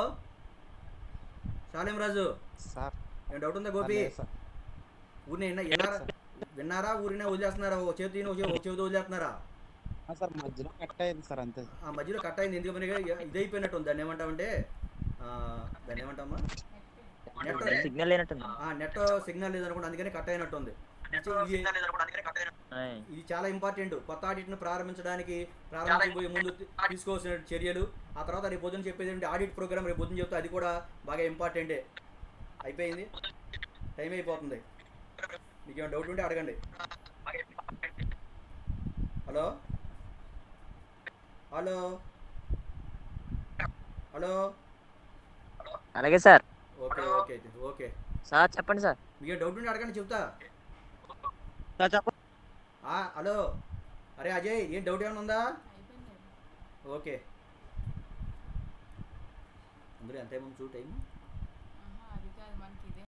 A: శాలేం రాజు
C: సార్
A: ఏం డౌట్ ఉందా గోపి
C: లేదు సార్.
A: ఊరిని విన్నా- విన్నారా విన్నారా ఊరినే వదిలేస్తున్నారా ఓ చేతి ఒక చే- ఒక చెవితో వదిలేస్తున్నారా
C: ఆ, సార్ మధ్యలో కట్ అయింది సార్ అంతే
A: ఆ మధ్యలో కట్ అయింది ఎందుకు ఇది అయిపోయినట్టు ఉంది దాన్ని ఏమంటామంటే ఆ, దాన్ని ఏమంటామా నెట్
D: సిగ్నల్ లేనట్టుంది
A: ఆ, నెట్ సిగ్నల్ లేదనుకుంటే అందుకని కట్ అయినట్టు ఉంది ఇది
D: ఆయ్.
A: ఇది చాలా ఇంపార్టెంట్ కొత్త ఆడిట్ను ప్రారంభించడానికి ప్రారంభించబోయే ముందు తీ- తీసుకోవాల్సిన చర్యలు ఆ తర్వాత రేపు పొద్దున చెప్పేది ఏంటి ఆడిట్ ప్రోగ్రామ్ రేపు పొద్దున చెప్తే అది కూడా బాగా ఇంపార్టెంటే అయిపోయింది టైం అయిపోతుంది మీకు ఏమైనా డౌట్ ఉంటే అడగండి హలో హలో హలో
D: అలాగే సార్
A: ఓకే ఓకే అయితే, ఓకే
D: సార్ చెప్పండి సార్
A: మీకు డౌట్ ఉంటే అడగండి చెప్తా
C: సార్ చెప్పండి
A: ఆ, హలో అరే అజయ్ ఏం డౌట్ ఏమైనా ఉందా
B: అయిపోయింది
A: ఓకే అందులో ఎంత ఏమో చూ టైం
B: ఆహా అది కాదు మనకి ఇదే